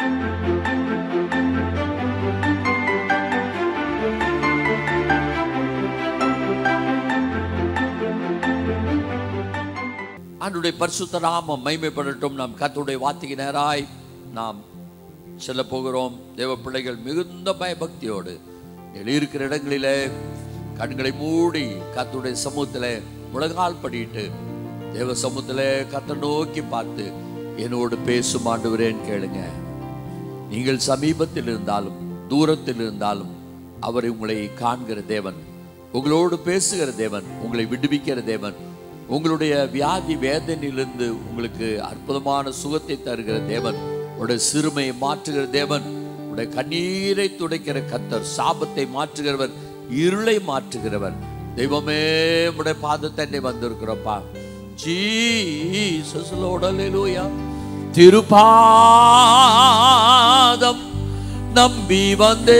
ஆண்டுடைய பரிசுத்த நாமம் மைமைப்படட்டும் நாம் கர்த்தருடைய வார்த்தைக்கு நேராய் நாம் செல்ல போகிறோம் தேவ பிள்ளைகள் மிகுந்த பயபக்தியோடு எழுதியிருக்கிற இடங்களிலே கண்களை மூடி கர்த்தருடைய சமூகத்தில் முழங்கால் படிட்டு தேவ சமூகத்தில் கத்தை நோக்கி பார்த்து என்னோடு பேசும் ஆண்டுவரேன்னு கேளுங்க நீங்கள் சமீபத்தில் இருந்தாலும் தூரத்தில் இருந்தாலும் அவரை உங்களை காண்கிற தேவன் உங்களோடு பேசுகிற தேவன் உங்களை விடுவிக்கிற தேவன் உங்களுடைய வியாதி வேதனையிலிருந்து உங்களுக்கு அற்புதமான சுகத்தை தருகிற தேவன் உங்களுடைய சிறுமையை மாற்றுகிற தேவன் உங்களுடைய கண்ணீரை துடைக்கிற கத்தர் சாபத்தை மாற்றுகிறவர் இருளை மாற்றுகிறவர் தெய்வமே உடைய பாதத்தண்டை வந்திருக்கிறோப்பா ஜீசஸ் லோடலேலூயா திருப்பாதம் நம்பி வந்தே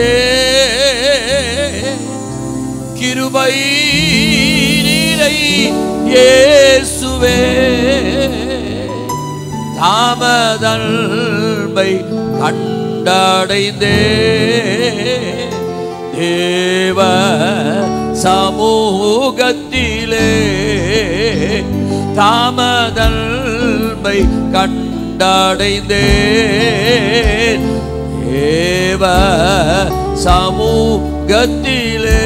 கிருபை நீரை இயேசுவே தாமதல்மை கண்டடைந்தே தேவ சமூகத்திலே தாமதல்மை கண்டடைந்தே தேவ சமூகத்திலே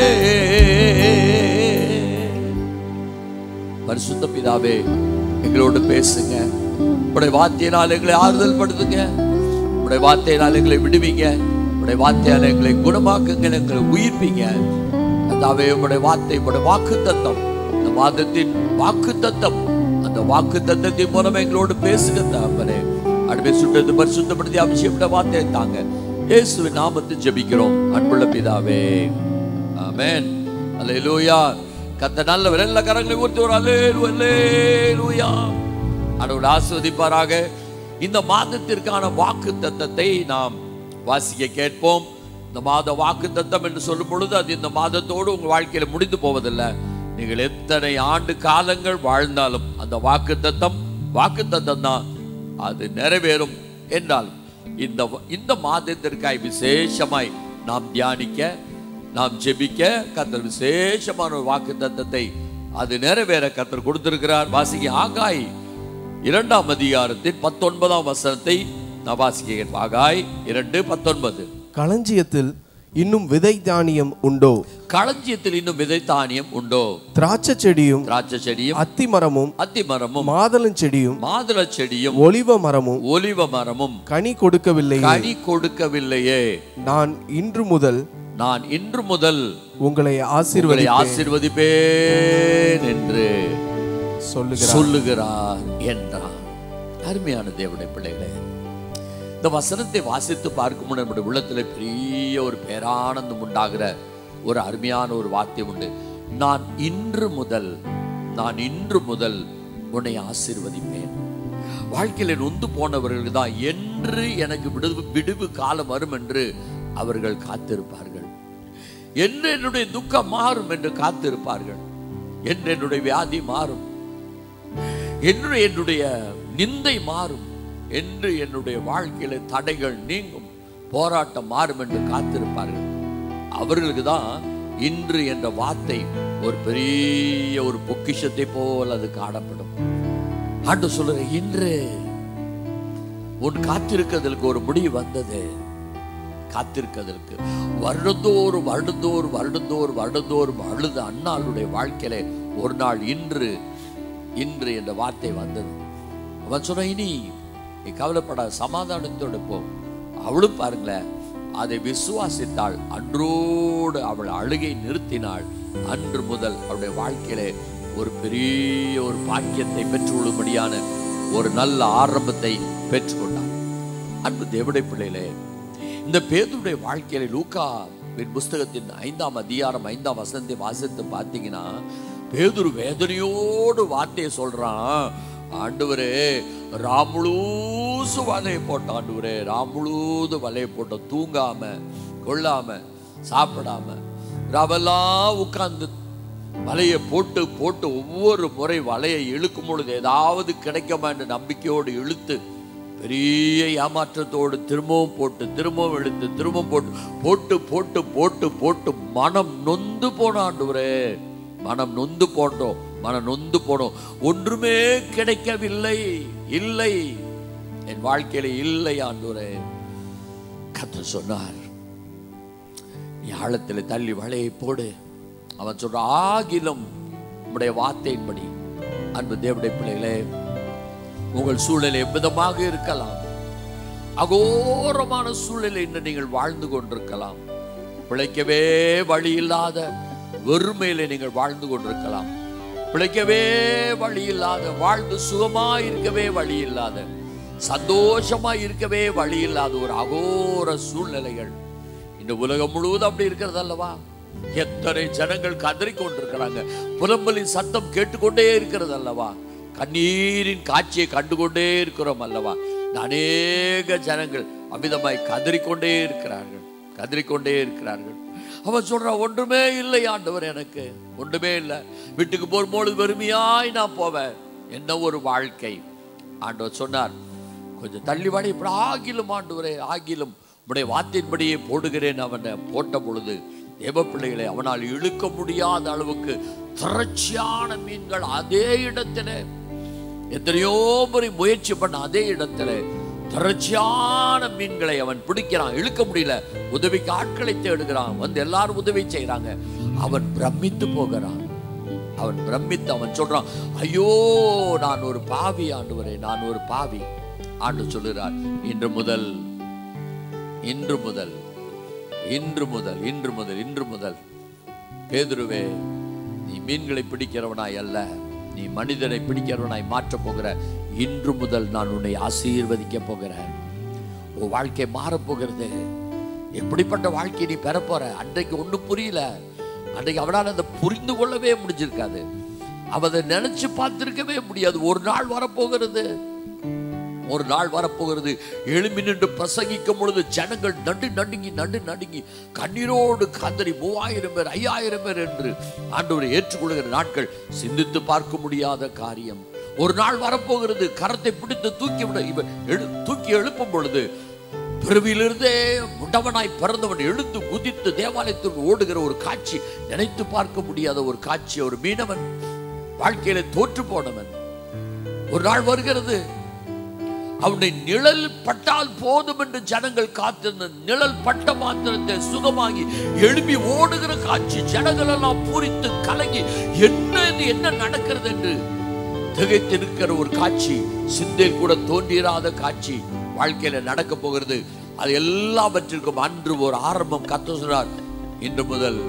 பரிசுத்த பிதாவே எங்களோடு பேசுங்க உடைய வார்த்தையினால் எங்களை ஆறுதல் படுத்துங்க உடைய வார்த்தையினால் எங்களை விடுவீங்க உடைய வார்த்தையால் எங்களை குணமாக்குங்க எங்களை உயிர்ப்பீங்க அதாவே உடைய வார்த்தை உடைய வாக்கு தத்தம் இந்த வாதத்தின் வாக்கு தத்தம் அந்த வாக்கு தத்தத்தின் மூலம் எங்களோடு பேசுங்க தாப்பரே அடுப்பை சுட்டது பரிசுத்தப்படுத்தி அபிஷேகப்பட்ட வார்த்தையை தாங்க இயேசுவின் நாமத்தை ஜெபிக்கிறோம் அன்புள்ள பிதாவே ஆமென் அல்லேலூயா கத்த நல்ல வெள்ள கரங்களை ஊர்த்தி ஒரு அல்லேலு அல்லேலூயா கடவுள் ஆஸ்வதிப்பாராக இந்த மாதத்திற்கான வாக்கு தத்தத்தை நாம் வாசிக்க கேட்போம் இந்த மாத வாக்கு தத்தம் என்று சொல்லும் பொழுது அது இந்த மாதத்தோடு உங்கள் வாழ்க்கையில முடிந்து போவதில்லை நீங்கள் எத்தனை ஆண்டு காலங்கள் வாழ்ந்தாலும் அந்த வாக்கு தத்தம் வாக்கு தத்தம் தான் அது நிறைவேறும் என்றாலும் இந்த இந்த மாதத்திற்காய் விசேஷமாய் நாம் தியானிக்க நாம் ஜெபிக்க கர்த்தர் விசேஷமான ஒரு வாக்கு தத்தத்தை அது நிறைவேற கர்த்தர் கொடுத்திருக்கிறார் வாசிக்க ஆகாய் இரண்டாம் அதிகாரத்தின் பத்தொன்பதாம் வசனத்தை நான் வாசிக்கிறேன் ஆகாய் இரண்டு பத்தொன்பது களஞ்சியத்தில் இன்னும் விதை தானியம் உண்டோ களஞ்சியத்தில் இன்னும் விதை தானியம் உண்டோ திராட்சை செடியும் திராட்சை செடியும் அத்தி மரமும் அத்தி மரமும் மாதளஞ்செடியும் மாதுளை செடியும் ஒலிவ மரமும் ஒலிவ மரமும் கனி கொடுக்கவில்லையே கனி கொடுக்கவில்லையே நான் இன்று முதல் நான் இன்று முதல் உங்களை உங்களை ஆசீர்வதி ஆசீர்வதிப்பேன் என்று சொல்லுகிறார் சொல்லுகிறார் என்றார் அருமையான தேவனுடைய பிள்ளைகளே இந்த வசனத்தை வாசித்து பார்க்கும் முன் நம்முடைய உள்ளத்தில் பெரிய ஒரு பேரானந்தம் உண்டாகிற ஒரு அருமையான ஒரு வார்த்தை உண்டு நான் இன்று முதல் நான் இன்று முதல் உன்னை ஆசீர்வதிப்பேன் வாழ்க்கையில நொந்து போனவர்களுக்கு தான் என்று எனக்கு விடுவு விடுவு காலம் வரும் என்று அவர்கள் காத்திருப்பார்கள் என்று என்னுடைய துக்கம் மாறும் என்று காத்திருப்பார்கள் என்று என்னுடைய வியாதி மாறும் என்று என்னுடைய நிந்தை மாறும் என்று என்னுடைய வாழ்க்கையில தடைகள் நீங்கும் போராட்டம் மாறும் என்று காத்திருப்பார்கள் அவர்களுக்கு தான் இன்று என்ற வார்த்தை ஒரு பெரிய ஒரு பொக்கிஷத்தை போல் அது காணப்படும் ஆண்டு சொல்லுற இன்று உன் காத்திருக்கிறதுக்கு ஒரு முடிவு வந்தது காத்திருக்கிறதற்கு வருடந்தோறும் வருடந்தோறும் வருடந்தோறும் வருடந்தோறும் அழுத அண்ணாளுடைய வாழ்க்கையில ஒரு நாள் இன்று இன்று என்ற வார்த்தை வந்தது அவன் சொன்ன இனி நீ கவலைப்படாத சமாதானத்தோடு போ அவளும் பாருங்களேன் அதை விசுவாசித்தாள் அன்றோடு அவள் அழுகை நிறுத்தினாள் அன்று முதல் அவளுடைய வாழ்க்கையிலே ஒரு பெரிய ஒரு பாக்கியத்தை பெற்றுக்கொள்ளும்படியான ஒரு நல்ல ஆரம்பத்தை பெற்றுக்கொண்டாள் அன்பு தேவடைய பிள்ளைகளே இந்த பேதுடைய வாழ்க்கையில லூக்கா புஸ்தகத்தின் ஐந்தாம் அதிகாரம் ஐந்தாம் வசனத்தை வாசித்து பார்த்தீங்கன்னா பேதுரு வேதனையோடு வார்த்தையை சொல்றான் ஆண்டவரே ராமுழுசு வலையை போட்ட ஆண்டவரே ராமுழுது வலையை போட்ட தூங்காம கொள்ளாம சாப்பிடாம ரவெல்லாம் உட்கார்ந்து வலையை போட்டு போட்டு ஒவ்வொரு முறை வலையை இழுக்கும் பொழுது ஏதாவது கிடைக்குமா என்ற நம்பிக்கையோடு இழுத்து பெரிய ஏமாற்றத்தோடு திரும்பவும் போட்டு திரும்பவும் எடுத்து திரும்பவும் போட்டு போட்டு போட்டு போட்டு போட்டு மனம் நொந்து போன ஆண்டவரே மனம் நொந்து போட்டோம் மனம் நொந்து போனோம் ஒன்றுமே கிடைக்கவில்லை இல்லை என் வாழ்க்கையில இல்லை ஆண்டவரே கத்த சொன்னார் நீ ஆழத்தில் தள்ளி வலையை போடு அவன் சொல்ற ஆகிலும் உம்முடைய வார்த்தையின்படி அன்பு தேவடைய பிள்ளைகளே உங்கள் சூழ்நிலை எவ்விதமாக இருக்கலாம் அகோரமான சூழ்நிலை இன்று நீங்கள் வாழ்ந்து கொண்டிருக்கலாம் பிழைக்கவே வழி இல்லாத வெறுமையில நீங்கள் வாழ்ந்து கொண்டிருக்கலாம் பிழைக்கவே வழி இல்லாத வாழ்ந்து சுகமா இருக்கவே வழி இல்லாத சந்தோஷமா இருக்கவே வழி இல்லாத ஒரு அகோர சூழ்நிலைகள் இந்த உலகம் முழுவதும் அப்படி இருக்கிறது அல்லவா எத்தனை ஜனங்கள் கதறி கொண்டிருக்கிறாங்க புலம்பலின் சத்தம் கேட்டுக்கொண்டே இருக்கிறது அல்லவா கண்ணீரின் காட்சியை கண்டுகொண்டே இருக்கிறோம் அல்லவா இந்த அநேக ஜனங்கள் அமிதமாய் கதறிக்கொண்டே இருக்கிறார்கள் கதறிக்கொண்டே இருக்கிறார்கள் அவன் சொல்றான் ஒன்றுமே இல்லை ஆண்டவர் எனக்கு ஒன்றுமே இல்லை வீட்டுக்கு போகும்போது வெறுமையாய் நான் போவேன் என்ன ஒரு வாழ்க்கை ஆண்டவர் சொன்னார் கொஞ்சம் தள்ளி வாடி இப்படி ஆகிலும் ஆண்டவரே ஆகிலும் உடைய வார்த்தையின்படியே போடுகிறேன் அவனை போட்ட பொழுது தேவ பிள்ளைகளை அவனால் இழுக்க முடியாத அளவுக்கு திரட்சியான மீன்கள் அதே இடத்துல எத்தனையோ முறை முயற்சி பண்ண அதே இடத்துல திரட்சியான மீன்களை அவன் பிடிக்கிறான் இழுக்க முடியல உதவிக்கு ஆட்களை தேடுகிறான் வந்து எல்லாரும் உதவி செய்றாங்க அவன் பிரமித்து போகிறான் அவன் பிரமித்து அவன் சொல்றான் ஐயோ நான் ஒரு பாவி ஆண்டவரே நான் ஒரு பாவி ஆண்டு சொல்லுகிறார் இன்று முதல் இன்று முதல் இன்று முதல் இன்று முதல் இன்று முதல் பேதுருவே நீ மீன்களை பிடிக்கிறவனாய் அல்ல நீ மனிதனை பிடிக்கிறவனாய் மாற்றப் போகிற இன்று முதல் நான் உன்னை ஆசீர்வதிக்க போகிறேன் உன் வாழ்க்கை மாறப் போகிறது எப்படிப்பட்ட வாழ்க்கையை நீ பெறப் போற அன்றைக்கு ஒண்ணும் புரியல அன்றைக்கு அவனால் அதை புரிந்து கொள்ளவே முடிஞ்சிருக்காது அவ அதை நினைச்சு பார்த்திருக்கவே முடியாது ஒரு நாள் வரப்போகிறது ஒரு நாள் வரப்போகிறது எழும்பி நின்று பிரசங்கிக்கும் பொழுது ஜனங்கள் நண்டு நடுங்கி நண்டு நடுங்கி கண்ணீரோடு கதறி மூவாயிரம் பேர் ஐயாயிரம் பேர் என்று ஆண்டவரை ஏற்றுக்கொள்கிற நாட்கள் சிந்தித்து பார்க்க முடியாத காரியம் ஒரு நாள் வரப்போகிறது கரத்தை பிடித்து தூக்கி விட இவன் எழு தூக்கி எழுப்பும் பொழுது பிறவியிலிருந்தே முண்டவனாய் பிறந்தவன் எழுந்து குதித்து தேவாலயத்திற்கு ஓடுகிற ஒரு காட்சி நினைத்து பார்க்க முடியாத ஒரு காட்சி ஒரு மீனவன் வாழ்க்கையில தோற்று போனவன் ஒரு நாள் வருகிறது அவனுடைய நிழல் பட்டால் போதும் என்று ஜனங்கள் காத்திருந்த நிழல் பட்ட மாத்திரத்தை சுகமாகி எழுப்பி ஓடுகிற காட்சி ஜனங்கள் எல்லாம் பூரித்து கலங்கி என்ன இது என்ன நடக்கிறது என்று திகைத்திருக்கிற ஒரு காட்சி சிந்தையில் கூட தோன்றிராத காட்சி வாழ்க்கையில நடக்க போகிறது அது எல்லாவற்றிற்கும் அன்று ஒரு ஆரம்பம் கத்த சொன்னார் இன்று முதல்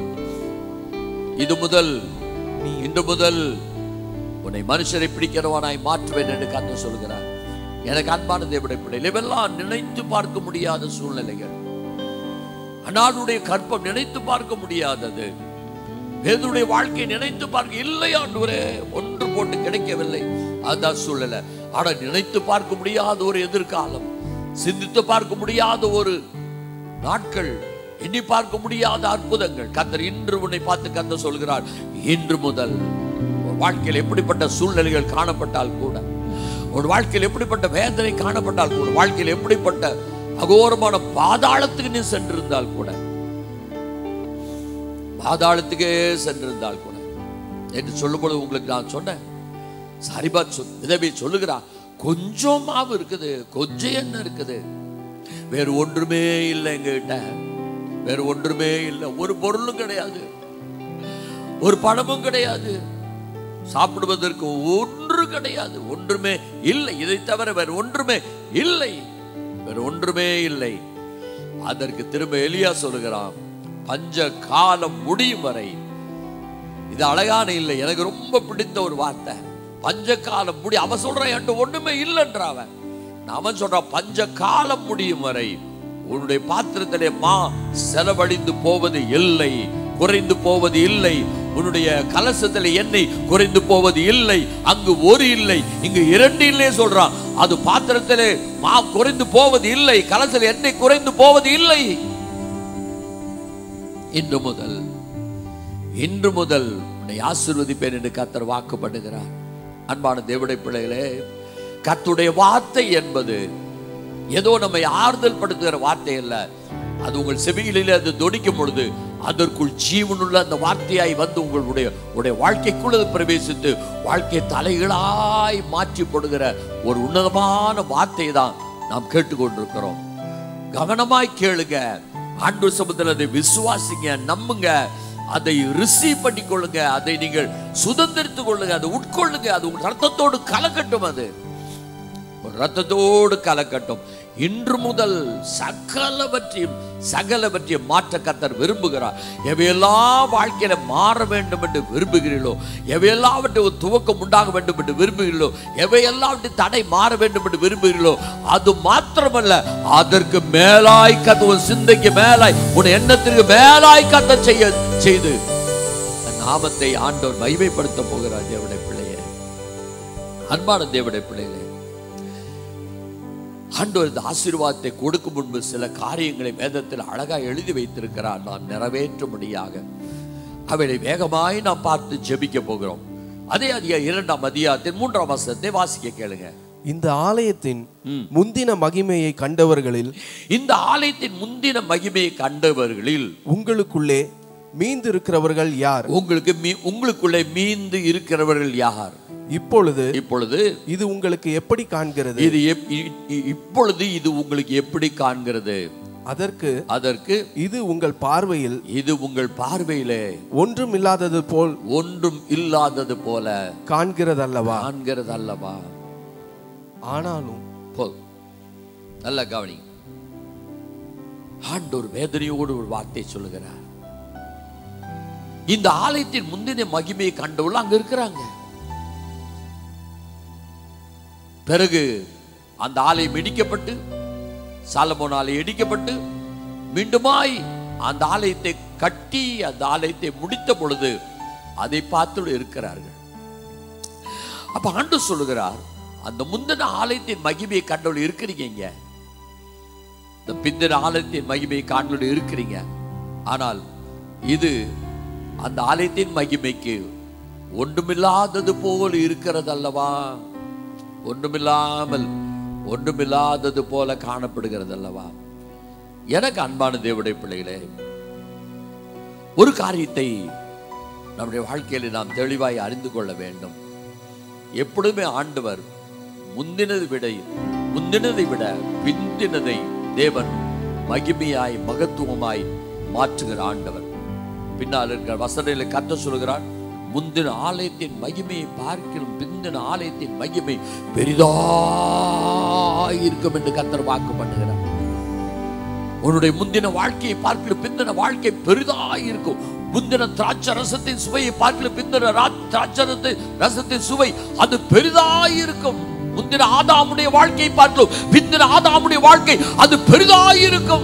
இது முதல் இன்று முதல் உன்னை மனுஷரை பிடிக்கிறவனாய் மாற்றுவேன் என்று கத்த சொல்கிறார் எனக்கு அன்பான தேவடைய பிள்ளைகள் இவெல்லாம் நினைத்து பார்க்க முடியாத சூழ்நிலைகள் அன்னாருடைய கற்பம் நினைத்து பார்க்க முடியாதது வேதுடைய வாழ்க்கை நினைத்து பார்க்க இல்லை ஆண்டவரே ஒன்று போட்டு கிடைக்கவில்லை அதுதான் சூழ்நிலை ஆனா நினைத்து பார்க்க முடியாத ஒரு எதிர்காலம் சிந்தித்து பார்க்க முடியாத ஒரு நாட்கள் எண்ணி பார்க்க முடியாத அற்புதங்கள் கத்தர் இன்று உன்னை பார்த்து கத்த சொல்கிறார் இன்று முதல் உன் வாழ்க்கையில் எப்படிப்பட்ட சூழ்நிலைகள் காணப்பட்டால் கூட ஒரு வாழ்க்கையில் எப்படிப்பட்ட வேதனை காணப்பட்டால் கூட வாழ்க்கையில் எப்படிப்பட்ட அகோரமான பாதாளத்துக்கு நீ சென்றிருந்தால் கூட பாதாளத்துக்கே சென்றிருந்தால் கூட என்று சொல்லும்போது உங்களுக்கு நான் சொன்னேன் சரிபா சொல் விதவை சொல்லுகிறா கொஞ்சம் மாவு இருக்குது கொஞ்சம் எண்ணெய் இருக்குது வேறு ஒன்றுமே இல்லை எங்ககிட்ட வேறு ஒன்றுமே இல்லை ஒரு பொருளும் கிடையாது ஒரு பணமும் கிடையாது சாப்பிடுவதற்கு ஒன்று கிடையாது ஒன்றுமே இல்லை இதை தவிர வேறு ஒன்றுமே இல்லை வேறு ஒன்றுமே இல்லை அதற்கு திரும்ப எலியா சொல்லுகிறான் பஞ்ச காலம் முடியும் வரை இது அழகான இல்லை எனக்கு ரொம்ப பிடித்த ஒரு வார்த்தை பஞ்ச காலம் முடி அவன் சொல்றான் என்கிட்ட ஒண்ணுமே இல்லைன்ற அவன் அவன் சொல்றான் பஞ்ச காலம் முடியும் வரை உன்னுடைய பாத்திரத்திலே மா செலவழிந்து போவது இல்லை குறைந்து போவது இல்லை உன்னுடைய கலசத்தில் எண்ணெய் குறைந்து போவது இல்லை அங்கு ஒரு இல்லை இங்கு இரண்டு இல்லை சொல்றான் அது பாத்திரத்திலே மா குறைந்து போவது இல்லை கலசத்தில் எண்ணெய் குறைந்து போவது இல்லை இன்று முதல் இன்று முதல் உன்னை ஆசீர்வதிப்பேன் என்று கத்தர் வாக்கு பண்ணுகிறார் அன்பான தேவடைய பிள்ளைகளே கத்துடைய வார்த்தை என்பது ஏதோ நம்மை ஆறுதல் படுத்துகிற வார்த்தை அல்ல அது உங்கள் செவிகளிலே அது தொடிக்கும் பொழுது அதற்குள் ஜீவனுள்ள அந்த வார்த்தையாய் வந்து உங்களுடைய உடைய வாழ்க்கைக்குள் அது பிரவேசித்து வாழ்க்கை தலைகளாய் மாற்றி போடுகிற ஒரு உன்னதமான வார்த்தை தான் நாம் கேட்டுக்கொண்டிருக்கிறோம் கவனமாய் கேளுங்க ஆண்டு சமூகத்தில் அதை விசுவாசிங்க நம்புங்க அதை ரிசீவ் பண்ணிக்கொள்ளுங்க அதை நீங்கள் சுதந்திரித்துக் கொள்ளுங்க அதை உட்கொள்ளுங்க அது உங்கள் ரத்தத்தோடு கலக்கட்டும் அது ஒரு ரத்தத்தோடு கலக்கட்டும் இன்று முதல் சகலவற்றையும் சகலவற்றையும் மாற்ற கத்தர் விரும்புகிறார் எவையெல்லாம் வாழ்க்கையில மாற வேண்டும் என்று விரும்புகிறீர்களோ எவையெல்லாவற்றை ஒரு துவக்கம் உண்டாக வேண்டும் என்று விரும்புகிறீர்களோ எவையெல்லாம் தடை மாற வேண்டும் என்று விரும்புகிறீர்களோ அது மாத்திரமல்ல அதற்கு மேலாய் கத்த உன் சிந்தைக்கு மேலாய் உன் எண்ணத்திற்கு மேலாய் கத்த செய்ய செய்து தன் நாமத்தை ஆண்டவர் மகிமைப்படுத்த போகிறார் தேவனுடைய பிள்ளையே அன்பான தேவனுடைய பிள்ளைகளே ஆண்டவர் இந்த ஆசீர்வாதத்தை கொடுக்கும் முன்பு சில காரியங்களை வேதத்தில் அழகாக எழுதி வைத்திருக்கிறார் நாம் நிறைவேற்றும்படியாக அவைகளை வேகமாய் நாம் பார்த்து ஜெபிக்க போகிறோம் அதே அதிக இரண்டாம் அதிகாரத்தின் மூன்றாம் வசனத்தை வாசிக்க கேளுங்க இந்த ஆலயத்தின் முந்தின மகிமையை கண்டவர்களில் இந்த ஆலயத்தின் முந்தின மகிமையை கண்டவர்களில் உங்களுக்குள்ளே மீந்திருக்கிறவர்கள் யார் உங்களுக்கு மீ உங்களுக்குள்ளே மீந்து இருக்கிறவர்கள் யார் இப்பொழுது இப்பொழுது இது உங்களுக்கு எப்படி காண்கிறது இது எப்- இ- இ- இப்பொழுது இது உங்களுக்கு எப்படி காண்கிறது அதற்கு அதற்கு இது உங்கள் பார்வையில் இது உங்கள் பார்வையிலே ஒன்றும் இல்லாதது போல் ஒன்றும் இல்லாதது போல காண்கிறதல்லவா காண்கிறது அல்லவா ஆனாலும் போல் நல்ல கவனி ஆண்டோர் வேதனையோடு ஒரு வார்த்தை சொல்லுகிறார் இந்த ஆலயத்தின் முந்தின மகிமையை கண்டவர்கள் அங்க இருக்கிறாங்க பிறகு அந்த ஆலயம் இடிக்கப்பட்டு சாலமோன் ஆலயம் இடிக்கப்பட்டு மீண்டுமாய் அந்த ஆலயத்தை கட்டி அந்த ஆலயத்தை முடித்த பொழுது அதை பார்த்து இருக்கிறார்கள் அப்ப ஆண்டு சொல்லுகிறார் அந்த முந்தின ஆலயத்தின் மகிமையை கண்டவள் இருக்கிறீங்க இங்க இந்த பிந்தின ஆலயத்தின் மகிமையை காண்போடு இருக்கிறீங்க ஆனால் இது அந்த ஆலயத்தின் மகிமைக்கு ஒன்றுமில்லாதது போல் இருக்கிறது அல்லவா ஒன்றுமில்லாமல் ஒன்றுமில்லாதது போல காணப்படுகிறது அல்லவா எனக்கு அன்பான தேவடைய பிள்ளைகளே ஒரு காரியத்தை நம்முடைய வாழ்க்கையில் நாம் தெளிவாய் அறிந்து கொள்ள வேண்டும் எப்பொழுதுமே ஆண்டவர் முந்தினதை விட முந்தினதை விட பிந்தினதை தேவன் மகிமையாய் மகத்துவமாய் மாற்றுகிற ஆண்டவர் பின்னால் இருக்கிற வசனையில கத்த சொல்கிறார் முந்தின ஆலயத்தின் மகிமையை பார்க்கிறோம் பிந்தின ஆலயத்தின் மகிமை பெரிதாய் இருக்கும் என்று கத்தர் வாக்கு பண்ணுகிறார் உன்னுடைய முந்தின வாழ்க்கையை பார்க்கல பிந்தின வாழ்க்கை பெரிதாய் இருக்கும் முந்தின திராட்சை ரசத்தின் சுவையை பார்க்கல பிந்தின ரா- திராட்சை ரசத்தின் ரசத்தின் சுவை அது பெரிதாய் இருக்கும் முந்தின ஆதாமுடைய வாழ்க்கையை பார்க்கலும் பிந்தின ஆதாமுடைய வாழ்க்கை அது பெரிதாய் இருக்கும்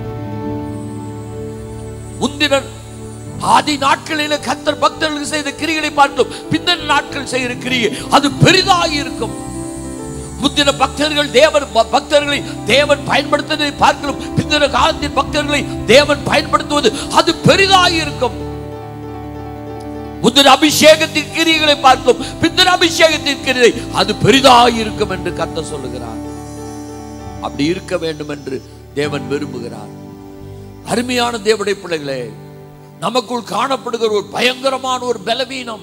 முந்தின ஆதி நாட்களில் கத்தர் பக்தர்களுக்கு செய்த கிரிகளை பார்க்கலும் பிந்தின நாட்கள் செய்கிற கிரியை அது பெரிதாய் இருக்கும் முந்தின பக்தர்கள் தேவன் ப- பக்தர்களை தேவன் பயன்படுத்துவதை பார்க்கிறோம் பிந்தின காலத்தின் பக்தர்களை தேவன் பயன்படுத்துவது அது பெரிதாய் இருக்கும் முந்தின அபிஷேகத்தின் கிரியைகளை பார்க்கிறோம் பிந்தின அபிஷேகத்தின் கிரியை அது பெரிதாய் இருக்கும் என்று கத்த சொல்லுகிறார் அப்படி இருக்க வேண்டும் என்று தேவன் விரும்புகிறார் அருமையான தேவனுடைய பிள்ளைகளே நமக்குள் காணப்படுகிற ஒரு பயங்கரமான ஒரு பலவீனம்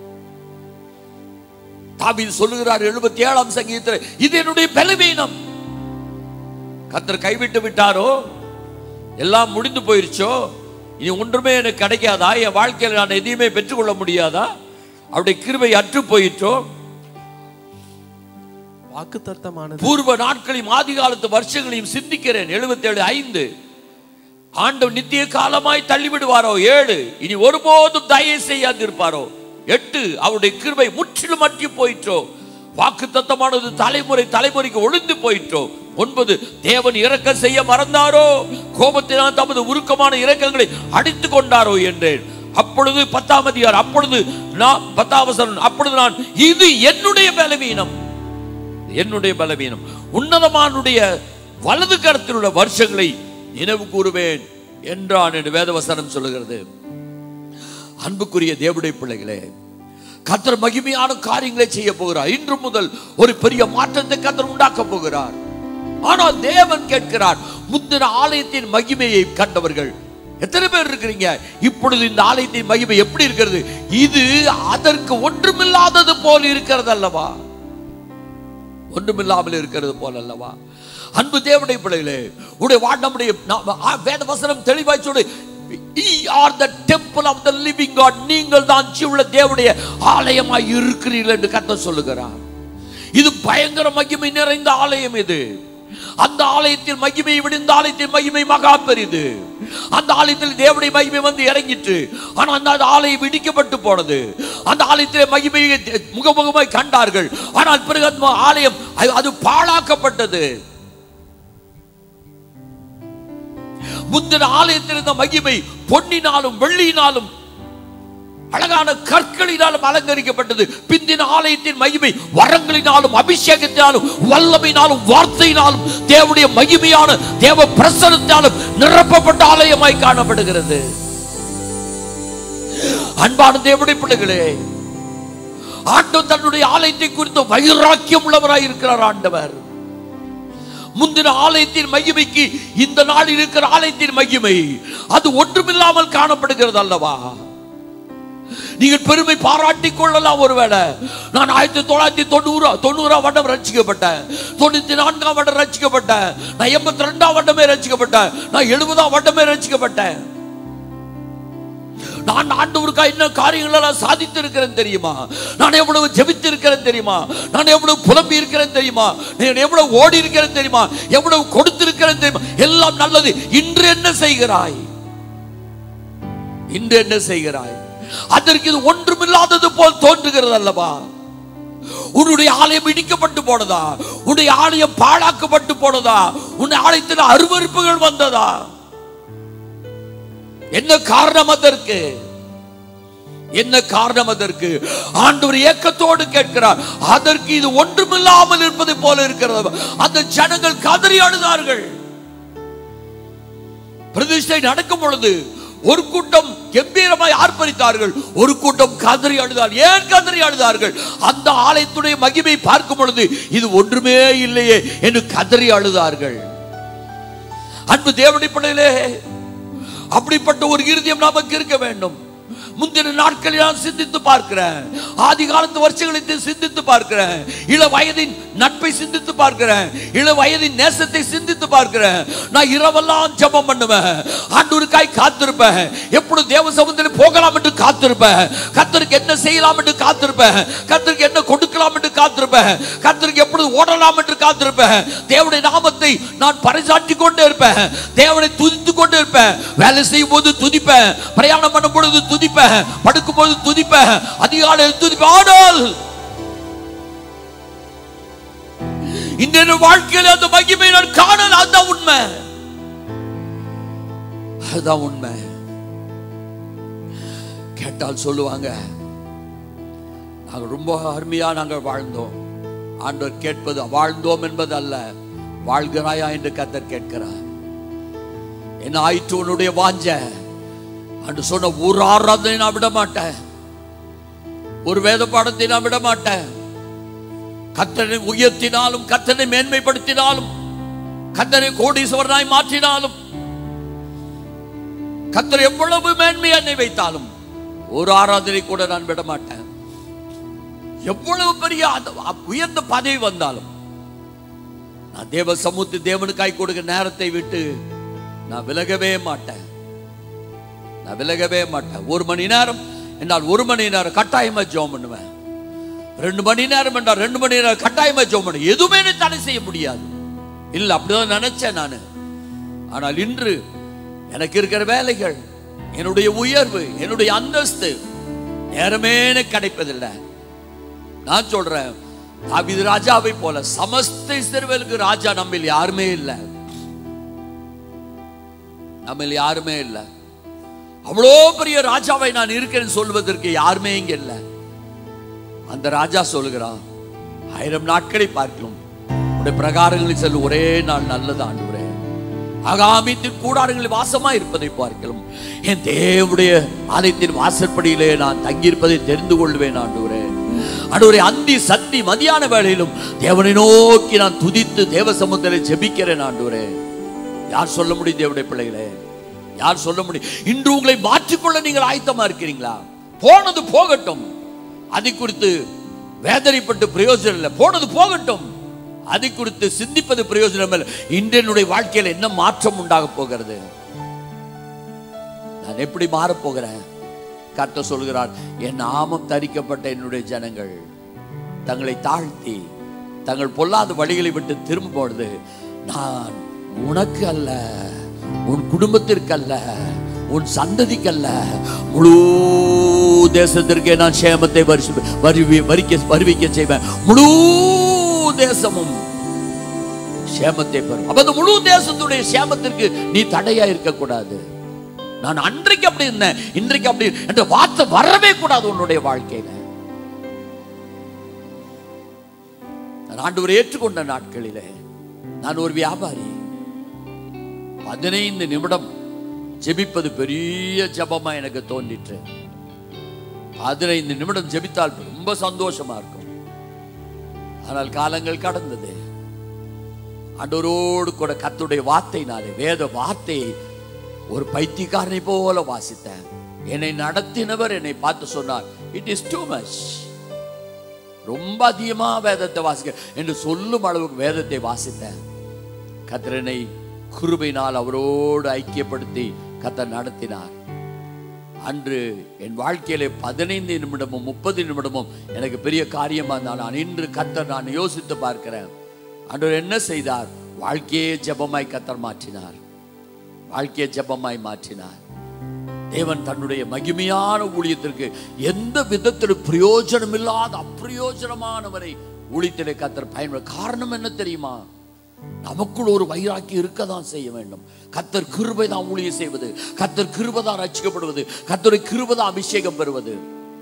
தாவீது சொல்லுகிறார் எழுபத்தி ஏழாம் சங்கீதத்தில் இது என்னுடைய பலவீனம் கத்தர் கைவிட்டு விட்டாரோ எல்லாம் முடிந்து போயிருச்சோ இனி ஒன்றுமே எனக்கு கிடைக்காதா என் வாழ்க்கையில் நான் எதையுமே பெற்றுக்கொள்ள முடியாதா அவருடைய கிருபை அற்று போயிற்றோ வாக்குத்தத்தமானது பூர்வ நாட்களையும் ஆதி காலத்து வருஷங்களையும் சிந்திக்கிறேன் எழுபத்தி ஏழு ஐந்து ஆண்டவர் நித்திய காலமாய் தள்ளிவிடுவாரோ ஏழு இனி ஒருபோதும் தயை செய்யாதிருப்பாரோ எட்டு அவருடைய கிருபை முற்றிலும் அற்றி போயிற்றோ வாக்கு தத்தமானது தலைமுறை தலைமுறைக்கு ஒளிந்து போயிற்றோ ஒன்பது தேவன் இறக்க செய்ய மறந்தாரோ கோபத்தினால் தமது உருக்கமான இரக்கங்களை அடித்துக் கொண்டாரோ என்றேன் அப்பொழுது பத்தாம் அதிகார் அப்பொழுது நான் பத்தாம் வசனம் அப்பொழுது நான் இது என்னுடைய பலவீனம் என்னுடைய பலவீனம் உன்னதமானுடைய வலது கரத்தில் உள்ள வருஷங்களை நினைவு கூறுவேன் என்றான் என்று வேதவசனம் சொல்லுகிறது அன்புக்குரிய தேவனுடைய பிள்ளைகளே கத்தர் மகிமையான காரியங்களை செய்ய போகிறார் இன்று முதல் ஒரு பெரிய மாற்றத்தை கத்தர் உண்டாக்க போகிறார் ஆனால் தேவன் கேட்கிறார் முந்தின ஆலயத்தின் மகிமையை கண்டவர்கள் எத்தனை பேர் இருக்கிறீங்க இப்பொழுது இந்த ஆலயத்தின் மகிமை எப்படி இருக்கிறது இது அதற்கு ஒன்றுமில்லாதது போல் இருக்கிறது அல்லவா ஒன்றுமில்லாமல் இருக்கிறது போல அல்லவா அன்பு தேவனுடைய பிள்ளைகளே உடைய வா- நம்முடைய நா- ஆ, வேத வசனம் தெளிவாய் சொல்லு "Ye are the temple of the living God." நீங்கள் தான் ஜீவுள்ள தேவனுடைய ஆலயமாய் இருக்கிறீர்கள் என்று கர்த்தர் சொல்லுகிறார் இது பயங்கர மகிமை நிறைந்த ஆலயம் இது அந்த ஆலயத்தில் மகிமை விட இந்த ஆலயத்தின் மகிமை மகா பெரிது அந்த ஆலயத்தில் தேவனுடைய மகிமை வந்து இறங்கிட்டு ஆனா அந்த ஆலயம் இடிக்கப்பட்டு போனது அந்த ஆலயத்திலே மகிமையை முகமுகமாய் கண்டார்கள் ஆனால் பிறகு அந்த ஆலயம் அது- அது பாழாக்கப்பட்டது முந்தின ஆலயத்தில் இருந்த மகிமை பொன்னினாலும் வெள்ளியினாலும் அழகான கற்களினாலும் அலங்கரிக்கப்பட்டது பிந்தின ஆலயத்தின் மகிமை வரங்களினாலும் அபிஷேகத்தினாலும் வல்லமையினாலும் வார்த்தையினாலும் தேவனுடைய மகிமையான தேவ பிரசனத்தினாலும் நிரப்பப்பட்ட ஆலயமாய் காணப்படுகிறது அன்பான தேவனுடைய பிள்ளைகளே ஆண்டவர் தன்னுடைய ஆலயத்தை குறித்து வைராக்கியம் உள்ளவராய் இருக்கிறார் ஆண்டவர் முந்தின ஆலயத்தின் மகிமைக்கு இந்த நாளில் இருக்கிற ஆலயத்தின் மகிமை அது ஒன்றுமில்லாமல் காணப்படுகிறது அல்லவா நீங்கள் பெருமை பாராட்டிக் கொள்ளலாம் ஒருவேளை நான் ஆயிரத்தி தொள்ளாயிரத்தி தொண்ணூறு தொண்ணூறாம் வருடம் ரட்சிக்கப்பட்டேன் தொண்ணூத்தி நான்காம் வருடம் ரட்சிக்கப்பட்டேன் நான் எண்பத்தி ரெண்டாம் வருடமே ரட்சிக்கப்பட்டேன் நான் எழுபதாம் வருடமே ரட்சிக்கப்பட்டேன் நான் ஆண்டவருக்கா என்ன காரியங்கள் எல்லாம் சாதித்து இருக்கிறேன் தெரியுமா நான் எவ்வளவு ஜெபித்து இருக்கிறேன் தெரியுமா நான் எவ்வளவு புலம்பி இருக்கிறேன் தெரியுமா நான் எவ்வளவு ஓடி இருக்கிறேன் தெரியுமா எவ்வளவு கொடுத்திருக்கிறேன் தெரியுமா எல்லாம் நல்லது இன்று என்ன செய்கிறாய் இன்று என்ன செய்கிறாய் அதற்கு இது ஒன்றுமில்லாதது போல் தோன்றுகிறது அல்லவா உன்னுடைய ஆலயம் இடிக்கப்பட்டு போனதா உன்னுடைய ஆலயம் பாழாக்கப்பட்டு போனதா உன்னுடைய ஆலயத்தில் அருவருப்புகள் வந்ததா என்ன காரணம் அதற்கு என்ன காரணம் அதற்கு ஆண்டவர் ஏக்கத்தோடு கேட்கிறார் அதற்கு இது ஒன்றுமில்லாமல் இருப்பது போல இருக்கிறது அந்த ஜனங்கள் கதறி அழுதார்கள் பிரதிஷ்டை நடக்கும் பொழுது ஒரு கூட்டம் கம்பீரமாய் ஆர்ப்பரித்தார்கள் ஒரு கூட்டம் கதறி அழுதார் ஏன் கதறி அழுதார்கள் அந்த ஆலயத்துடைய மகிமை பார்க்கும் பொழுது இது ஒன்றுமே இல்லையே என்று கதறி அழுதார்கள் அன்பு தேவனுடைய பிள்ளைகளே அப்படிப்பட்ட ஒரு இருதயம் நமக்கு இருக்க வேண்டும் முந்தின நாட்களில் நான் சிந்தித்து பார்க்கிறேன் ஆதி காலத்து வருஷங்களை சிந்தித்து பார்க்கிறேன் இள வயதின் நட்பை சிந்தித்து பார்க்கிறேன் இள வயதின் நேசத்தை சிந்தித்து பார்க்கிறேன் நான் இரவெல்லாம் ஜெபம் பண்ணுவேன் ஆண்டூருக்காய் காத்திருப்பேன் எப்பொழுது தேவ சமுதிரம் போகலாம் என்று காத்திருப்பேன் கத்தருக்கு என்ன செய்யலாம் என்று காத்திருப்பேன் கத்தருக்கு என்ன கொடுக்கலாம் என்று காத்திருப்பேன் கத்தருக்கு எப்பொழுது ஓடலாம் என்று காத்திருப்பேன் தேவனுடைய நாமத்தை நான் பறைசாற்றி கொண்டே இருப்பேன் தேவனை துதித்து கொண்டே இருப்பேன் வேலை செய்யும் போது துதிப்பேன் பிரயாணம் பண்ணும் பொழுது துதிப்பேன் படுக்கும் போது துதிப்பேன் அதிகாலையில் துதிப்பேன் ஆனால் இன்றைய வாழ்க்கையில் அந்த மகிமை நான் காணல அதுதான் உண்மை அதுதான் உண்மை கேட்டால் சொல்லுவாங்க நாங்கள் ரொம்ப அருமையா நாங்கள் வாழ்ந்தோம் ஆண்டவர் கேட்பது வாழ்ந்தோம் என்பது அல்ல வாழ்கிறாயா என்று கத்தர் கேட்கிறார் என்ன ஆயிற்று உன்னுடைய வாஞ்ச அன்று சொன்ன ஒரு ஆராதனை நான் விட மாட்டேன் ஒரு வேத பாடத்தை நான் விட மாட்டேன் கத்தனை உயர்த்தினாலும் கத்தனை மேன்மைப்படுத்தினாலும் கத்தனை கோடீஸ்வரனாய் மாற்றினாலும் கத்தர் எவ்வளவு மேன்மை என்னை வைத்தாலும் ஒரு ஆராதனை கூட நான் விட மாட்டேன் எவ்வளவு பெரிய அந்த உயர்ந்த பதவி வந்தாலும் நான் தேவ சமூகத்து தேவனுக்காய் கொடுக்க நேரத்தை விட்டு நான் விலகவே மாட்டேன் நான் விலகவே மாட்டேன் ஒரு மணி நேரம் என்னால் ஒரு மணி நேரம் கட்டாயமா ஜெபம் பண்ணுவேன் ரெண்டு மணி நேரம் என்றால் ரெண்டு மணி நேரம் கட்டாயமா ஜெபம் பண்ணு எதுவுமே என்னை தடை செய்ய முடியாது இல்ல அப்படிதான் நினைச்சேன் நான் ஆனால் இன்று எனக்கு இருக்கிற வேலைகள் என்னுடைய உயர்வு என்னுடைய அந்தஸ்து நேரமே எனக்கு கிடைப்பதில்லை நான் சொல்றேன் தாவீது ராஜாவை போல சமஸ்த இஸ்ரவேலுக்கு ராஜா நம்மில் யாருமே இல்லை நம்மில் யாருமே இல்லை அவ்வளோ பெரிய ராஜாவை நான் இருக்கிறேன்னு சொல்வதற்கு யாருமே இங்க இல்லை அந்த ராஜா சொல்லுகிறான் ஆயிரம் நாட்களை பார்க்கலாம் உடைய பிரகாரங்களில் செல்லும் ஒரே நாள் நல்லது ஆண்டுகிறேன் ஆகாமியத்தின் கூடாரங்களில் வாசமா இருப்பதை பார்க்கலாம் என் தேவனுடைய ஆலயத்தின் வாசற்படியிலே நான் தங்கியிருப்பதை தெரிந்து கொள்வேன் ஆண்டுகிறேன் ஆண்டவரே அந்தி சந்தி மதியான வேளையிலும் தேவனை நோக்கி நான் துதித்து தேவ சமுத்திரை ஜெபிக்கிறேன் ஆண்டவரே யார் சொல்ல முடியும் தேவனுடைய பிள்ளைகளே யார் சொல்ல முடியும் இன்று உங்களை மாற்றிக்கொள்ள நீங்கள் ஆயத்தமா இருக்கிறீங்களா போனது போகட்டும் அதை குறித்து வேதனைப்பட்டு பிரயோஜனம் இல்லை போனது போகட்டும் அதை குறித்து சிந்திப்பது பிரயோஜனம் இல்லை இன்று என்னுடைய வாழ்க்கையில் என்ன மாற்றம் உண்டாக போகிறது நான் எப்படி மாறப் போகிறேன் கர்த்தர் சொல்கிறார் என் நாமம் தரிக்கப்பட்ட என்னுடைய ஜனங்கள் தங்களை தாழ்த்தி தங்கள் பொல்லாத வழிகளை விட்டு திரும்பும் பொழுது நான் உனக்கு அல்ல உன் குடும்பத்திற்கு அல்ல உன் சந்ததிக்கு அல்ல முழு தேசத்திற்கே நான் சேமத்தை வரிசு வருவி வரிக்க வருவிக்க செய்வேன் முழு தேசமும் சேமத்தை பெறும் அப்ப அந்த முழு தேசத்துடைய சேமத்திற்கு நீ தடையா இருக்கக்கூடாது நான் அன்றைக்கு அப்படி இருந்தேன் இன்றைக்கு அப்படி என்ற வார்த்தை வரவே கூடாது உன்னுடைய வாழ்க்கையில நான் ஆண்டவரை ஏற்றுக்கொண்ட நாட்களிலே நான் ஒரு வியாபாரி பதினைந்து நிமிடம் ஜெபிப்பது பெரிய ஜெபமா எனக்கு தோன்றிற்று பதினைந்து நிமிடம் ஜெபித்தால் ரொம்ப சந்தோஷமா இருக்கும் ஆனால் காலங்கள் கடந்தது ஆண்டவரோடு கூட கர்த்தருடைய வார்த்தையினாலே வேத வார்த்தையை ஒரு பைத்தியக்காரனை போல வாசித்தேன் என்னை நடத்தினவர் என்னை பார்த்து சொன்னார் இட் இஸ் டூ மச் ரொம்ப அதிகமா வேதத்தை வாசிக்க என்று சொல்லும் அளவுக்கு வேதத்தை வாசித்தேன் கத்திரனை குருபையினால் அவரோடு ஐக்கியப்படுத்தி கத்தர் நடத்தினார் அன்று என் வாழ்க்கையிலே பதினைந்து நிமிடமும் முப்பது நிமிடமும் எனக்கு பெரிய காரியமா இருந்தால் நான் இன்று கத்தர் நான் யோசித்து பார்க்கிறேன் அன்று என்ன செய்தார் வாழ்க்கையே ஜெபமாய் கத்தர் மாற்றினார் வாழ்க்கையை ஜெபமாய் மாற்றினார் தேவன் தன்னுடைய மகிமையான ஊழியத்திற்கு எந்த விதத்திலும் பிரயோஜனம் இல்லாத அப்பிரயோஜனமானவரை ஊழியத்திலே கத்தர் பயன்பட காரணம் என்ன தெரியுமா நமக்குள் ஒரு வைராக்கி இருக்க தான் செய்ய வேண்டும் கத்தர் கிருபை தான் ஊழியம் செய்வது கத்தர் கிருபை தான் ரட்சிக்கப்படுவது கத்தருடைய கிருபை தான் அபிஷேகம் பெறுவது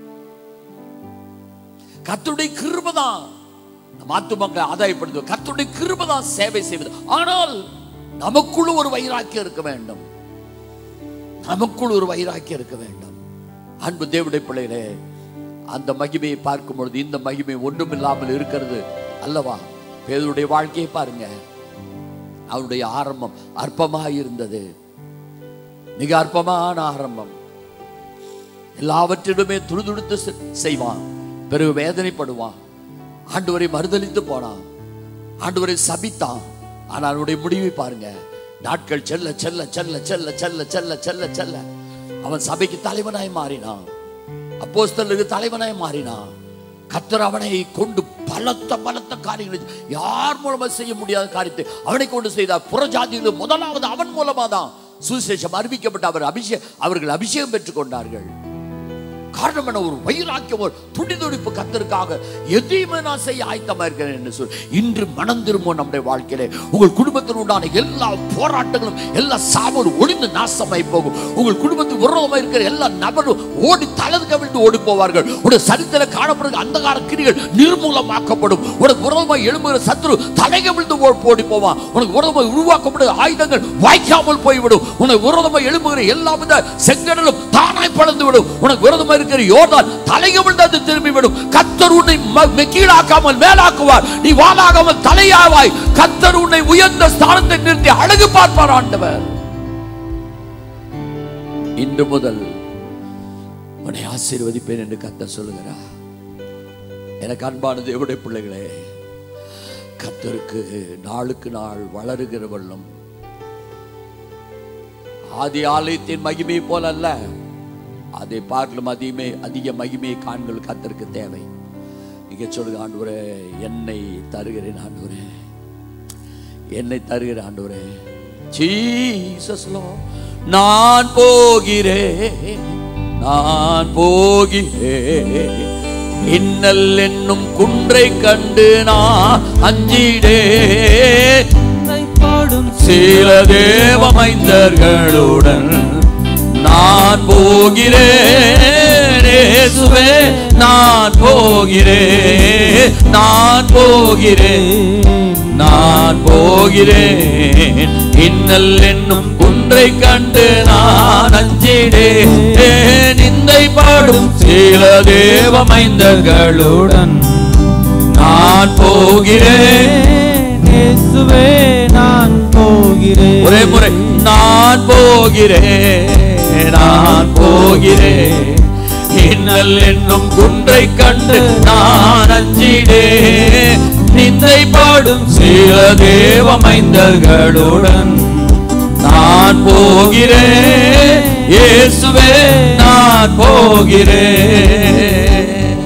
கத்தருடைய கிருபை தான் மாத்துமக்களை ஆதாயப்படுத்துவது கத்தருடைய கிருபை தான் சேவை செய்வது ஆனால் நமக்குள்ள ஒரு வைராக்கியம் இருக்க வேண்டும் நமக்குள் ஒரு வைராக்கியம் இருக்க வேண்டும் அன்பு தேவடைய பிள்ளைகளே அந்த மகிமையை பார்க்கும் பொழுது இந்த மகிமை ஒன்றும் இல்லாமல் இருக்கிறது அல்லவா பேருடைய வாழ்க்கையை பாருங்க அவருடைய ஆரம்பம் அற்பமாக இருந்தது மிக அற்பமான ஆரம்பம் எல்லாவற்றிலுமே துடுதுடுத்து செ- செய்வான் பிறகு வேதனைப்படுவான் ஆண்டவரை மறுதலித்து போனான் ஆண்டவரை சபித்தான் ஆனால் அவனுடைய முடிவை பாருங்க நாட்கள் செல்ல செல்ல செல்ல செல்ல செல்ல செல்ல செல்ல செல்ல அவன் சபைக்கு தலைவனாய் மாறினான் அப்போஸ்தலருக்கு தலைவனாய் மாறினான் கத்தர் அவனை கொண்டு பலத்த பலத்த காரியங்களை யார் மூலமா செய்ய முடியாத காரியத்தை அவனை கொண்டு செய்தார் புறஜாதிகள் முதலாவது அவன் மூலமா தான் சுவிசேஷம் அறிவிக்கப்பட்ட அவர் அபிஷேகம் அவர்கள் அபிஷேகம் பெற்றுக் கொண்டார்கள் காரணம் என்ன ஒரு வைராக்கியம் ஒரு துடிதுடிப்பு கத்தருக்காக எதையுமே நான் செய்ய ஆயத்தமா இருக்கிறேன் என்று சொல் இன்று மனம் திரும்பும் நம்முடைய வாழ்க்கையிலே உங்கள் குடும்பத்தில் உண்டான எல்லா போராட்டங்களும் எல்லா சாவலும் ஒளிந்து நாசமாய் போகும் உங்கள் குடும்பத்தில் விரோதமாக இருக்கிற எல்லா நபரும் ஓடி தலது கவிழ்ந்து ஓடி போவார்கள் உடைய சரித்திர காணப்படுகிற அந்தகார கிரிகள் நிர்மூலமாக்கப்படும் உனக்கு விரோதமாக எழும்புகிற சத்துரு தலை கவிழ்ந்து ஓ- ஓடி போவான் உனக்கு விரோதமாக உருவாக்கப்படுகிற ஆயுதங்கள் வாய்க்காமல் போய்விடும் உனக்கு விரோதமாக எழும்புகிற எல்லா வித செங்கடலும் தானாய் பழந்து விடும் உனக்கு விரோதமாக இருக்கிற யோர்தான் தலைகவிழ்ந்து அது திரும்பி விடும் கத்தர் உன்னை ம- ம- கீழாக்காமல் மேலாக்குவார் நீ வாழாகாமல் தலையாவாய் கத்தர் உன்னை உயர்ந்த ஸ்தானத்தை நிறுத்தி அழகு பார்ப்பார் ஆண்டவர் இன்று முதல் உன்னை ஆசீர்வதிப்பேன் என்று கத்தர் சொல்லுகிறார் எனக்கு அன்பான தேவடைய பிள்ளைகளே கத்தருக்கு நாளுக்கு நாள் வளருகிற வெள்ளம் ஆதி ஆலயத்தின் மகிமை போல அல்ல அதை பார்க்கலும் அதிகமே அதிக மகிமையை காண்கள் கத்தருக்கு தேவை இங்க சொல்லுங்க ஆண்டவரே என்னை தருகிறேன் ஆண்டவரே என்னை தருகிற ஆண்டவரே ஜீசஸ் நான் போகிறேன் நான் போகிறேன் இன்னல் என்னும் குன்றை கண்டு நான் அஞ்சிடேன் உன்னை பாடும் சில தேவமைந்தர்களுடன் நான் போகிறேன் இயேசுவே நான் போகிறேன் நான் போகிறேன் நான் போகிறேன் இன்னல் என்னும் குன்றை கண்டு நான் அஞ்சிடே நிந்தை பாடும் சில தேவமைந்தர்களுடன் நான் போகிறேன் இயேசுவே நான் போகிறேன் ஒரே முறை நான் போகிறேன் நான் போகிறேன் இன்னல் என்னும் குன்றை கண்டு நான் அஞ்சிடே நிந்தை பாடும் சில தேவமைந்தர்களுடன் நான் போகிறேன் இயேசுவே நான் போகிறேன்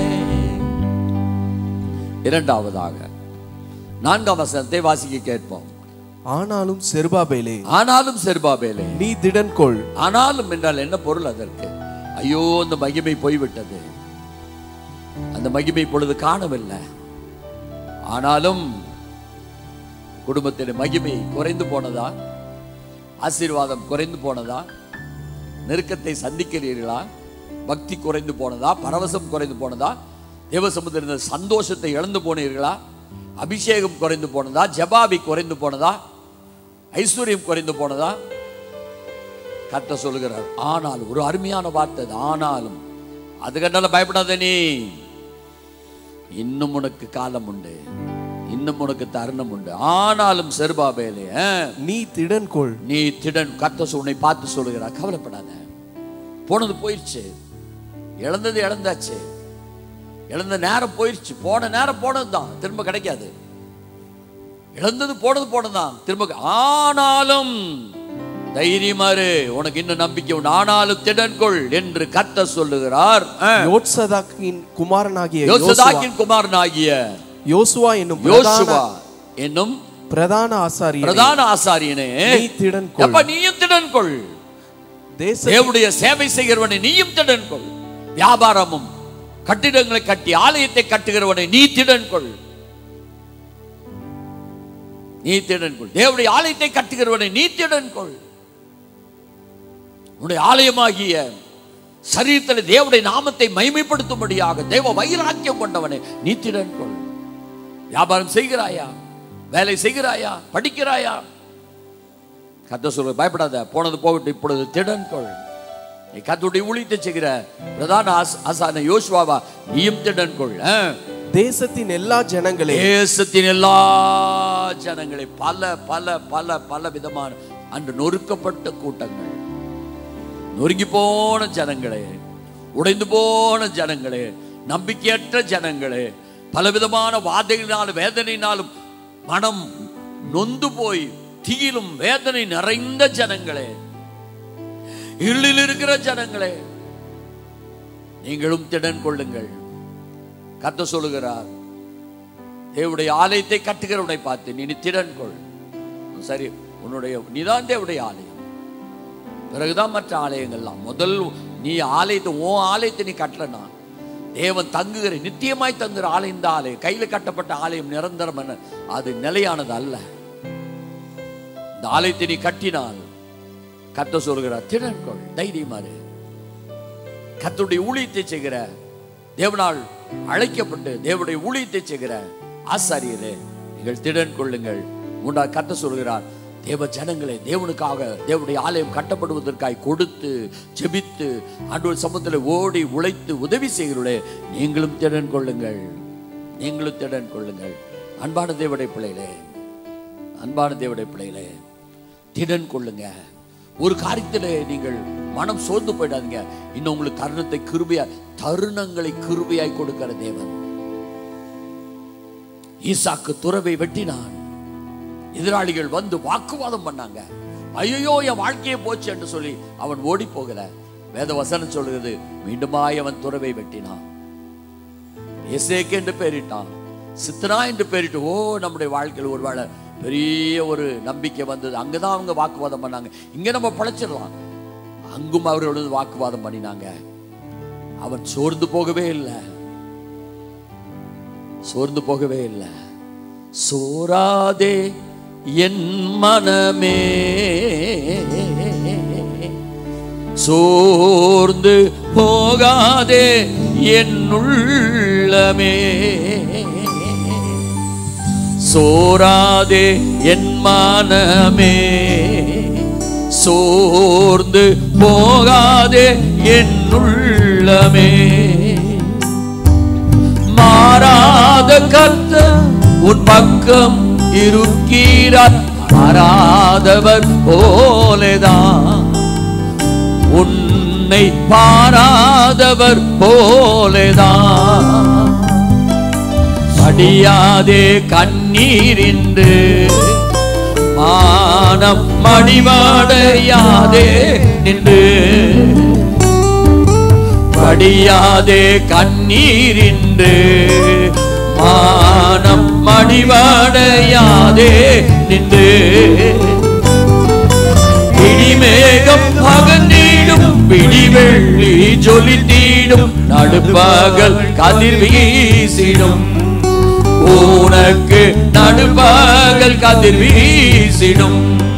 இரண்டாவதாக நான்காம் வசனத்தை வாசிக்க கேட்போம் ஆனாலும் செருபாபேலே ஆனாலும் செருபாபேலே நீ திடன் கொள் ஆனாலும் என்றால் என்ன பொருள் அதற்கு ஐயோ அந்த மகிமை போய்விட்டது அந்த மகிமை பொழுது காணவில்லை ஆனாலும் குடும்பத்தின் மகிமை குறைந்து போனதா ஆசீர்வாதம் குறைந்து போனதா நெருக்கத்தை சந்திக்கிறீர்களா பக்தி குறைந்து போனதா பரவசம் குறைந்து போனதா தேவசமுதிர சந்தோஷத்தை இழந்து போனீர்களா அபிஷேகம் குறைந்து போனதா ஜபாபி குறைந்து போனதா ஐஸ்வர்யம் குறைந்து போனதா கத்த சொல்லுகிறார் ஆனால் ஒரு அருமையான வார்த்தை அது. ஆனாலும் அது கண்டால பயப்படாத நீ இன்னும் உனக்கு காலம் உண்டு இன்னும் உனக்கு தருணம் உண்டு ஆனாலும் செருபாபேலே ஆ, நீ திடன் கொள் நீ திடன் கத்த உன்னை பார்த்து சொல்லுகிறார் கவலைப்படாத போனது போயிடுச்சு இழந்தது இழந்தாச்சு இழந்த நேரம் போயிடுச்சு போன நேரம் போனது தான் திரும்ப கிடைக்காது இழந்தது போனது போனதுதான் திரும்ப ஆனாலும் தைரியமாறு உனக்கு இன்னும் நம்பிக்கை உண்டு ஆனாலும் திடன்கொள் என்று கத்த சொல்லுகிறார் ஆ. யோத்சதாக்கின் குமாரனாகிய யோசுவா யோசதாக்கின் குமாரனாகிய யோசுவா என்னும் யோசுவா என்னும் பிரதான ஆசாரியர் பிரதான ஆசாரியனே நீ திடன் கொள் அப்ப நீயும் திடன்கொள் தேச தேவனுடைய சேவை செய்கிறவனை நீயும் திடன் கொள் வியாபாரமும் கட்டிடங்களை கட்டி ஆலயத்தை கட்டுகிறவனை நீ திடன் கொள் நீ திடன் கொள் தேவனுடைய ஆலயத்தை கட்டுகிறவனை நீ திடன் கொள் உன்னுடைய ஆலயமாகிய சரீரத்தில் தேவனுடைய நாமத்தை மைமைப்படுத்தும்படியாக தேவ வைராக்கியம் கொண்டவனை நீ திடன் கொள் வியாபாரம் செய்கிறாயா வேலை செய்கிறாயா படிக்கிறாயா கத்த சொல்ற பயப்படாத போனது போகட்டும் இப்பொழுது திடன் கொள் நீ கத்துடைய ஊழியத்தை செய்கிற பிரதான ஆஸ்- ஆசான யோசுவாவா நீயும் திடன் கொள் ஆ. தேசத்தின் எல்லா ஜனங்களே தேசத்தின் எல்லா ஜனங்களை பல பல பல பல விதமான அன்று நொறுக்கப்பட்ட கூட்டங்கள் நொறுங்கி போன ஜனங்களே உடைந்து போன ஜனங்களே நம்பிக்கையற்ற ஜனங்களே பலவிதமான வாதைகளினாலும் வேதனையினாலும் மனம் நொந்து போய் தீயிலும் வேதனை நிறைந்த ஜனங்களே இருளில் இருக்கிற ஜனங்களே நீங்களும் திடன் கொள்ளுங்கள் கத்த சொல்லுகிறார் தேவனுடைய ஆலயத்தை கட்டுகிறவனை பார்த்து நீ திடன் கொள் சரி உன்னுடைய நீதான் தேவனுடைய ஆலயம் பிறகுதான் மற்ற ஆலயங்கள்லாம் முதல் நீ ஆலயத்தை உன் ஆலயத்தை நீ கட்டலனா தேவன் தங்குகிற நித்தியமாய் தங்குகிற ஆலயம் இந்த ஆலயம் கையில் கட்டப்பட்ட ஆலயம் நிரந்தரம் என்ன அது நிலையானது அல்ல இந்த ஆலயத்தை நீ கட்டினால் கத்த சொல்கிறார் திடன்கொள் தைரியமாறு கத்துடைய ஊழியத்தை செய்கிற தேவனால் அழைக்கப்பட்டு தேவனுடைய ஊழியத்தை செய்கிற ஆசாரியரே நீங்கள் திடன் கொள்ளுங்கள் மூன்றா கத்த சொல்கிறார் தேவ ஜனங்களே தேவனுக்காக தேவனுடைய ஆலயம் கட்டப்படுவதற்காய் கொடுத்து ஜெபித்து ஆண்டவர் சமூகத்தில் ஓடி உழைத்து உதவி செய்கிறவர்களே நீங்களும் திடன் கொள்ளுங்கள் நீங்களும் திடன் கொள்ளுங்கள் அன்பான தேவடைய பிள்ளைகளே அன்பான தேவடைய பிள்ளைகளே திடன் கொள்ளுங்க ஒரு காரியத்தில் நீங்கள் மனம் சோர்ந்து போயிடாதீங்க இன்னும் உங்களுக்கு தருணத்தை கிருபையா தருணங்களை கிருபையாய் கொடுக்கிற தேவன் ஈசாக்கு துறவை வெட்டினான் எதிராளிகள் வந்து வாக்குவாதம் பண்ணாங்க ஐயோ என் வாழ்க்கையே போச்சு என்று சொல்லி அவன் ஓடி போகல வேத வசனம் சொல்லுகிறது மீண்டுமாய் அவன் துறவை வெட்டினான் எசேக்கு என்று பெயரிட்டான் சித்தனா என்று பெயரிட்டு ஓ நம்முடைய வாழ்க்கையில் ஒருவேளை பெரிய ஒரு நம்பிக்கை வந்தது அங்கதான் அவங்க வாக்குவாதம் பண்ணாங்க இங்க நம்ம பழைச்சிடலாம் அங்கும் அவர்களோட வாக்குவாதம் பண்ணினாங்க அவன் சோர்ந்து போகவே இல்லை சோர்ந்து போகவே இல்லை சோராதே என் மனமே சோர்ந்து போகாதே என் உள்ளமே சோராதே என் மனமே சோர்ந்து போகாதே என் உள்ளமே மாறாத கர்த்த உன் பக்கம் இருக்கிறார் மாறாதவர் போலேதான் உன்னை பாராதவர் போலேதான் படியாதே கண்ணீரின்று மானம் மடிவாடையாதே நின்று படியாதே கண்ணீரின்று மானம் மடிவாடையாதே நின்று இடிமேகம் அகன்றிடும் பிடிவெள்ளி ஜொலித்தீடும் நடுப்பகல் கதிர் வீசிடும் உனக்கு நடுப்பகல் கதிர் வீசிடும்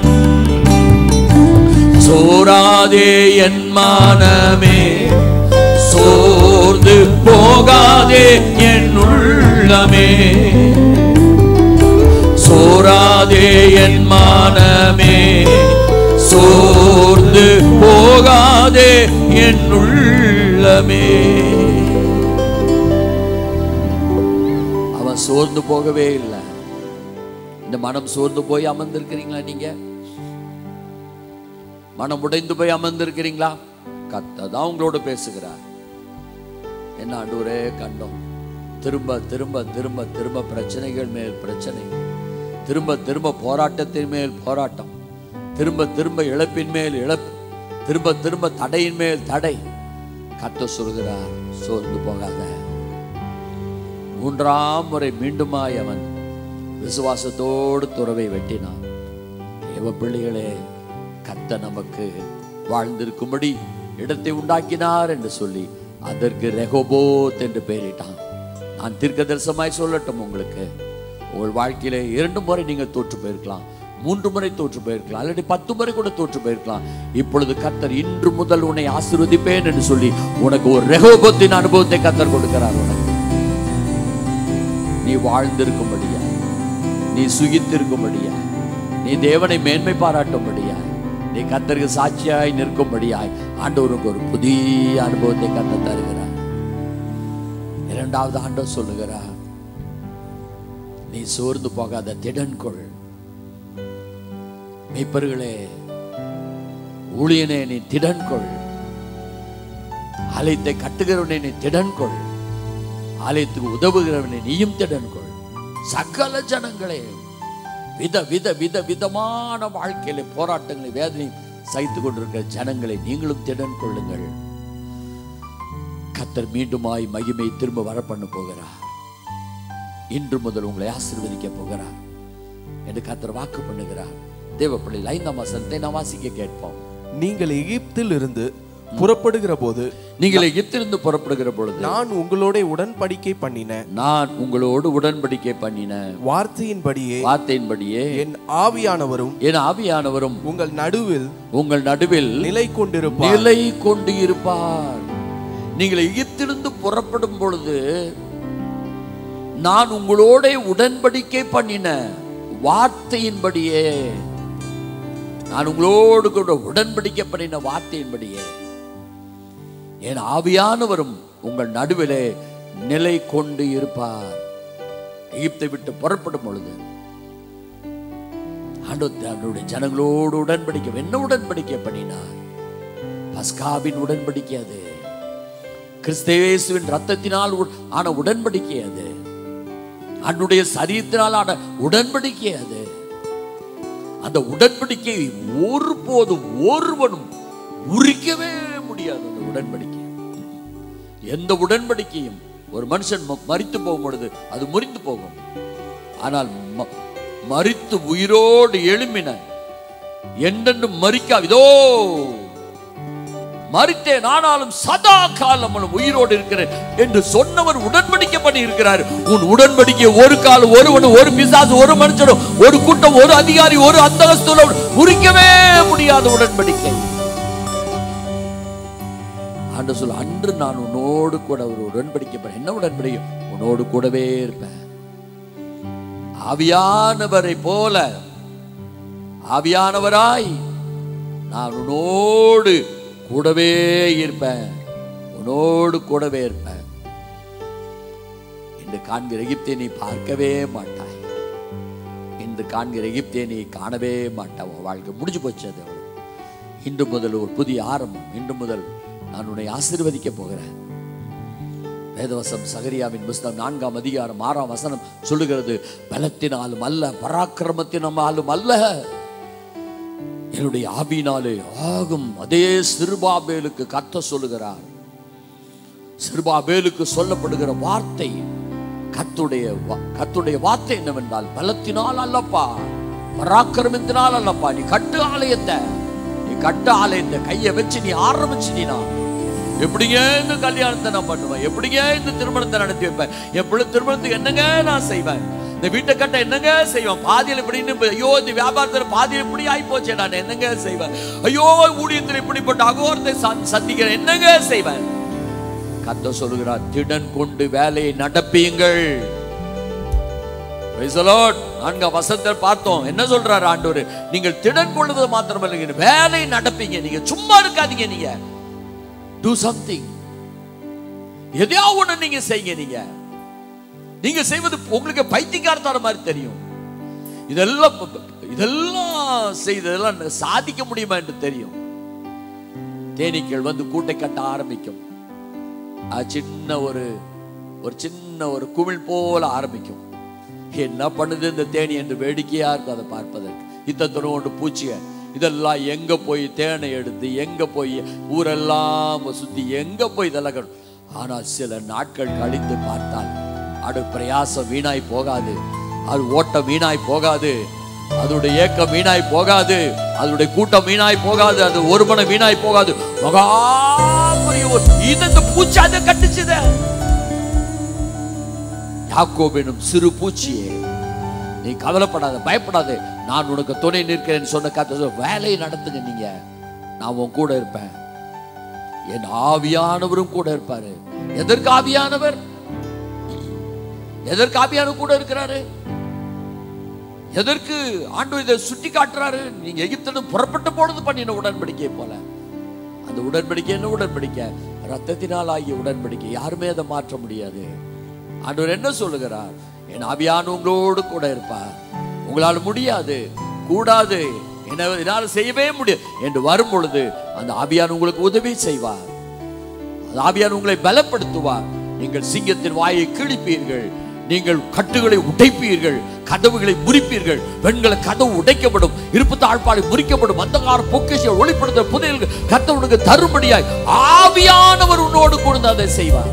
சோராதே என் மானமே சோர்ந்து போகாதே என் உள்ளமே சோராதே என் மானமே சோர்ந்து போகாதே என் உள்ளமே அவன் சோர்ந்து போகவே இல்லை இந்த மனம் சோர்ந்து போய் அமர்ந்திருக்கிறீங்களா நீங்க மனம் உடைந்து போய் அமர்ந்திருக்கிறீங்களா கத்த தான் உங்களோட பேசுகிறார் என்ன ஆண்டவரே கண்டோம் திரும்ப திரும்ப திரும்ப திரும்ப பிரச்சனைகள் மேல் பிரச்சனை திரும்ப திரும்ப போராட்டத்தின் மேல் போராட்டம் திரும்ப திரும்ப இழப்பின் மேல் இழப்பு திரும்ப திரும்ப தடையின் மேல் தடை கத்த சொல்கிறார் சோர்ந்து போகாத மூன்றாம் முறை மீண்டுமாய் அவன் விசுவாசத்தோடு துறவை வெட்டினான் தேவ பிள்ளைகளே கத்த நமக்கு வாழ்ந்திருக்கும்படி இடத்தை உண்டாக்கினார் என்று சொல்லி அதற்கு ரெகோபோத் என்று பெயரிட்டான் நான் தீர்க்க தரிசனமாய் சொல்லட்டும் உங்களுக்கு உங்கள் வாழ்க்கையில இரண்டு முறை நீங்கள் தோற்று போயிருக்கலாம் மூன்று முறை தோற்று போயிருக்கலாம் அல்லது பத்து முறை கூட தோற்று போயிருக்கலாம் இப்பொழுது கத்தர் இன்று முதல் உன்னை ஆசீர்வதிப்பேன் என்று சொல்லி உனக்கு ஒரு ரெகோபத்தின் அனுபவத்தை கத்தர் கொடுக்கிறார் உனக்கு நீ வாழ்ந்திருக்கும்படியா நீ சுகித்திருக்கும்படியா நீ தேவனை மேன்மை பாராட்டும்படியாய் நீ கத்தருக்கு சாட்சியாய் நிற்கும்படியாய் ஆண்டவருக்கு ஒரு புதிய அனுபவத்தை கத்த தருகிறார் இரண்டாவது ஆண்டவர் சொல்லுகிறார் நீ சோர்ந்து போகாத திடன் கொள் மெய்ப்பர்களே ஊழியனே நீ திடன் கொள் ஆலயத்தை கட்டுகிறவனே நீ திடன் கொள் ஆலயத்துக்கு உதவுகிறவனே நீயும் திடன் கொள் சகல ஜனங்களே வித வித வித விதமான வாழ்க்கையில போராட்டங்களை வேதனை சகித்துக் கொண்டிருக்கிற ஜனங்களை நீங்களும் திடன் கொள்ளுங்கள் கத்தர் மீண்டுமாய் மகிமை திரும்ப வர பண்ண போகிறார் இன்று முதல் உங்களை ஆசீர்வதிக்க போகிறார் என்று கத்தர் வாக்கு பண்ணுகிறார் தேவ பிள்ளைகள் ஐந்தாம் வசனத்தை நாம் வாசிக்க கேட்போம் நீங்கள் எகிப்தில் இருந்து புறப்படுகிற போது நீங்கள் எகிப்திலிருந்து புறப்படுகிற பொழுது நான் உங்களோட உடன்படிக்கை பண்ணின நான் உங்களோடு உடன்படிக்கை பண்ணின வார்த்தையின்படியே வார்த்தையின்படியே என் ஆவியானவரும் என் ஆவியானவரும் உங்கள் நடுவில் உங்கள் நடுவில் நிலை கொண்டிருப்பார் நிலை கொண்டு இருப்பார் நீங்கள் எகிப்திலிருந்து புறப்படும் பொழுது நான் உங்களோட உடன்படிக்கை பண்ணின வார்த்தையின்படியே நான் உங்களோடு கூட உடன்படிக்கை பண்ணின வார்த்தையின்படியே என் ஆவியானவரும் உங்கள் நடுவிலே நிலை கொண்டு இருப்பார் எகிப்தை விட்டு புறப்படும் பொழுது ஆண்டவர் அவருடைய ஜனங்களோடு உடன்படிக்கை என்ன உடன்படிக்கை பண்ணினார் பஸ்காவின் உடன்படிக்கை அது கிறிஸ்தேசுவின் ரத்தத்தினால் உ- ஆன உடன்படிக்கை அது அன்னுடைய சரீரத்தினால் ஆன உடன்படிக்கை அது அந்த உடன்படிக்கை ஒருபோதும் ஒருவனும் உரிக்கவே முடியாது அந்த உடன்படிக்கை எந்த உடன்படிக்கையும் ஒரு மனுஷன் ம- மரித்து போகும் பொழுது அது முறிந்து போகும் ஆனால் ம- மரித்து உயிரோடு எழும்பின என்றென்றும் மறிக்கா இதோ மறித்தேன் ஆனாலும் சதா காலமும் உயிரோடு இருக்கிறேன் என்று சொன்னவர் உடன்படிக்கை பண்ணி இருக்கிறார் உன் உடன்படிக்கை ஒரு காலம் ஒருவன் ஒரு பிசாசு ஒரு மனுஷனும் ஒரு கூட்டம் ஒரு அதிகாரி ஒரு அந்தஸ்துல முறிக்கவே முடியாத உடன்படிக்கை ஆண்டு சொல் அன்று நான் உன்னோடு கூட ஒரு உடன்படிக்கை பண்ண என்ன உடன்படிக்கை உன்னோடு கூடவே இருப்பேன் ஆவியானவரை போல ஆவியானவராய் நான் உன்னோடு கூடவே இருப்பேன் உன்னோடு கூடவே இருப்பேன் இன்று காண்கிற எகிப்தை நீ பார்க்கவே மாட்டாய் இன்று காண்கிற எகிப்தை நீ காணவே மாட்டாய் உன் வாழ்க்கை முடிஞ்சு போச்சு அது அவ்வளவு. இன்று முதல் ஒரு புதிய ஆரம்பம் இன்று முதல் நான் உன்னை ஆசீர்வதிக்க போகிறேன் வேதவசம் சகரியாவின் புஸ்தகம் நான்காம் அதிகாரம் ஆறாம் வசனம் சொல்லுகிறது பலத்தினாலும் அல்ல பராக்கிரமத்தினாலும் அல்ல என்னுடைய ஆவினாலே ஆகும் அதே சிறுபாபேலுக்கு கத்த சொல்லுகிறார் சிறுபாபேலுக்கு சொல்லப்படுகிற வார்த்தை கத்துடைய வா- கத்துடைய வார்த்தை என்னவென்றால் பலத்தினால் அல்லப்பா பராக்கிரமத்தினால் அல்லப்பா நீ கட்டு ஆலயத்தை நீ கட்டு ஆலயத்தை கையை வச்சு நீ ஆரம்பிச்சினா எப்படிங்க இந்த கல்யாணத்தை நான் பண்ணுவேன் எப்படிங்க இந்த திருமணத்தை நடத்தி வைப்பேன் என் பிள்ளை திருமணத்துக்கு என்னங்க நான் செய்வேன் இந்த வீட்டை கட்ட என்னங்க செய்வேன் பாதியில் இப்படின்னு இப்ப, ஐயோ இந்த வியாபாரத்தில் பாதியில் இப்படி ஆகி போச்சு நான் என்னங்க செய்வேன் ஐயோ ஊழியத்தில் இப்படிப்பட்ட அகோரத்தை சந்- சந்திக்கிறேன் என்னங்க செய்வேன் கத்த சொல்லுகிறார் திடன் கொண்டு வேலையை நடப்பியுங்கள் Praise the Lord. நான்காம் வசனத்தில் பார்த்தோம் என்ன சொல்றாரு ஆண்டவர் நீங்கள் திடன் கொள்வது மாத்திரமல்ல வேலை நடப்பீங்க நீங்க சும்மா இருக்காதீங்க நீங்க டூ சம்திங் எதையோ ஒண்ணு நீங்க செய்யுங்க நீங்க நீங்க செய்வது உங்களுக்கு பைத்தியக்காரத்தான மாதிரி தெரியும் இதெல்லாம் இதெல்லாம் செய்ததெல்லாம் சாதிக்க முடியுமா என்று தெரியும் தேனீக்கள் வந்து கூட்டை கட்ட ஆரம்பிக்கும் அது சின்ன ஒரு ஒரு சின்ன ஒரு குமிழ் போல ஆரம்பிக்கும் என்ன பண்ணுது இந்த தேனி என்று வேடிக்கையா இருக்கும் அதை பார்ப்பதற்கு இத்தனை ஒன்று பூச்சிய இதெல்லாம் எங்க போய் தேனை எடுத்து எங்க போய் ஊரெல்லாம் சுத்தி எங்க போய் இதெல்லாம் கடும். ஆனால் சில நாட்கள் கழித்து பார்த்தால் அது பிரயாசம் வீணாய் போகாது அது ஓட்டம் வீணாய் போகாது அதோட ஏக்கம் வீணாய் போகாது அதோட கூட்டம் வீணாய் போகாது அது ஒருமனை வீணாய் போகாது மகா பெரிய ஒரு- இது இந்த பூச்சி அதை கட்டுச்சுதே யாக்கோபெனும் சிறு பூச்சியே நீ கவலைப்படாத பயப்படாத நான் உனக்கு துணை நிற்கிறேன்னு சொன்ன கத்த வேலையை நடத்துங்க நீங்க நான் உன் கூட இருப்பேன் என் ஆவியானவரும் கூட இருப்பாரு எதற்கு ஆவியானவர் எதற்கு ஆவியானவர் கூட இருக்கிறாரு எதற்கு ஆண்டு இதை சுட்டி காட்டுறாரு நீங்க எகிப்திலிருந்து புறப்பட்டு போனது பண்ணின உடன்படிக்கை போல அந்த உடன்படிக்கை என்ன உடன்படிக்கை ரத்தத்தினால் ஆகிய உடன்படிக்கை யாருமே அதை மாற்ற முடியாது ஆண்டவர் என்ன சொல்லுகிறார் என் ஆவியான உங்களோடு கூட இருப்பார் உங்களால் முடியாது கூடாது என்ன என்னால் செய்யவே முடியாது என்று வரும் பொழுது அந்த ஆவியான உங்களுக்கு உதவி செய்வார் அந்த ஆவியான உங்களை பலப்படுத்துவார் நீங்கள் சிங்கத்தின் வாயை கிழிப்பீர்கள் நீங்கள் கட்டுகளை உடைப்பீர்கள் கதவுகளை முறிப்பீர்கள் பெண்களை கதவு உடைக்கப்படும் இருப்பு தாழ்பாடு முறிக்கப்படும் அந்தகார பொக்கிஷ ஒளிப்படுத்த புதையல்கள் கத்தவனுக்கு தரும்படியாய் ஆவியானவர் உன்னோடு கூட அதை செய்வார்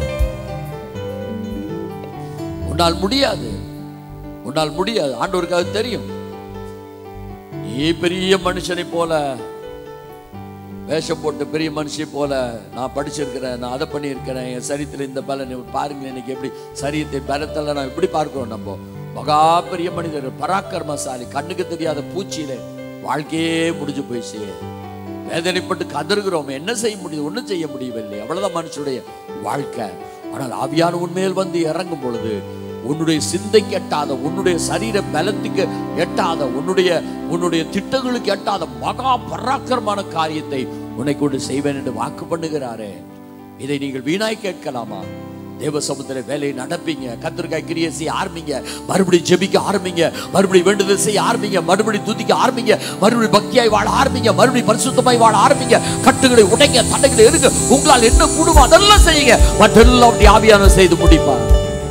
உன்னால் முடியாது உன்னால் முடியாது ஆண்டவருக்கு அது தெரியும் நீ பெரிய மனுஷனை போல வேஷம் போட்டு பெரிய மனுஷி போல நான் படிச்சிருக்கிறேன் நான் அதை பண்ணியிருக்கிறேன் என் சரீரத்தில் இந்த பலன் பாருங்க இன்னைக்கு எப்படி சரீரத்தை பலத்தில் நான் எப்படி பார்க்கிறோம் நம்ம மகா பெரிய மனிதர் பராக்கிரமசாலி கண்ணுக்கு தெரியாத பூச்சியில வாழ்க்கையே முடிஞ்சு போயிடுச்சு வேதனைப்பட்டு கதறுகிறோம் என்ன செய்ய முடியுது ஒன்றும் செய்ய முடியவில்லை அவ்வளவுதான் மனுஷனுடைய வாழ்க்கை ஆனால் ஆவியான உண்மையில் வந்து இறங்கும் பொழுது உன்னுடைய சிந்தைக்கு எட்டாத உன்னுடைய சரீர பலத்துக்கு எட்டாத உன்னுடைய உன்னுடைய திட்டங்களுக்கு எட்டாத மகா பராக்கிரமான காரியத்தை உன்னை கொண்டு செய்வேன் என்று வாக்கு பண்ணுகிறாரே இதை நீங்கள் வீணாய் கேட்கலாமா தேவ சமுத்திர வேலையை நடப்பீங்க கத்திரிக்காய் கிரியை செய்ய ஆரம்பிங்க மறுபடியும் ஜெபிக்க ஆரம்பிங்க மறுபடியும் வேண்டுதல் செய்ய ஆரம்பிங்க மறுபடியும் துதிக்க ஆரம்பிங்க மறுபடியும் பக்தியாய் வாழ ஆரம்பிங்க மறுபடியும் பரிசுத்தமாய் வாழ ஆரம்பிங்க கட்டுகளை உடைங்க தடைகளை இருங்க உங்களால் என்ன கூடுமோ அதெல்லாம் செய்யுங்க மற்றெல்லாம் அப்படி ஆவியான செய்து முடிப்பார்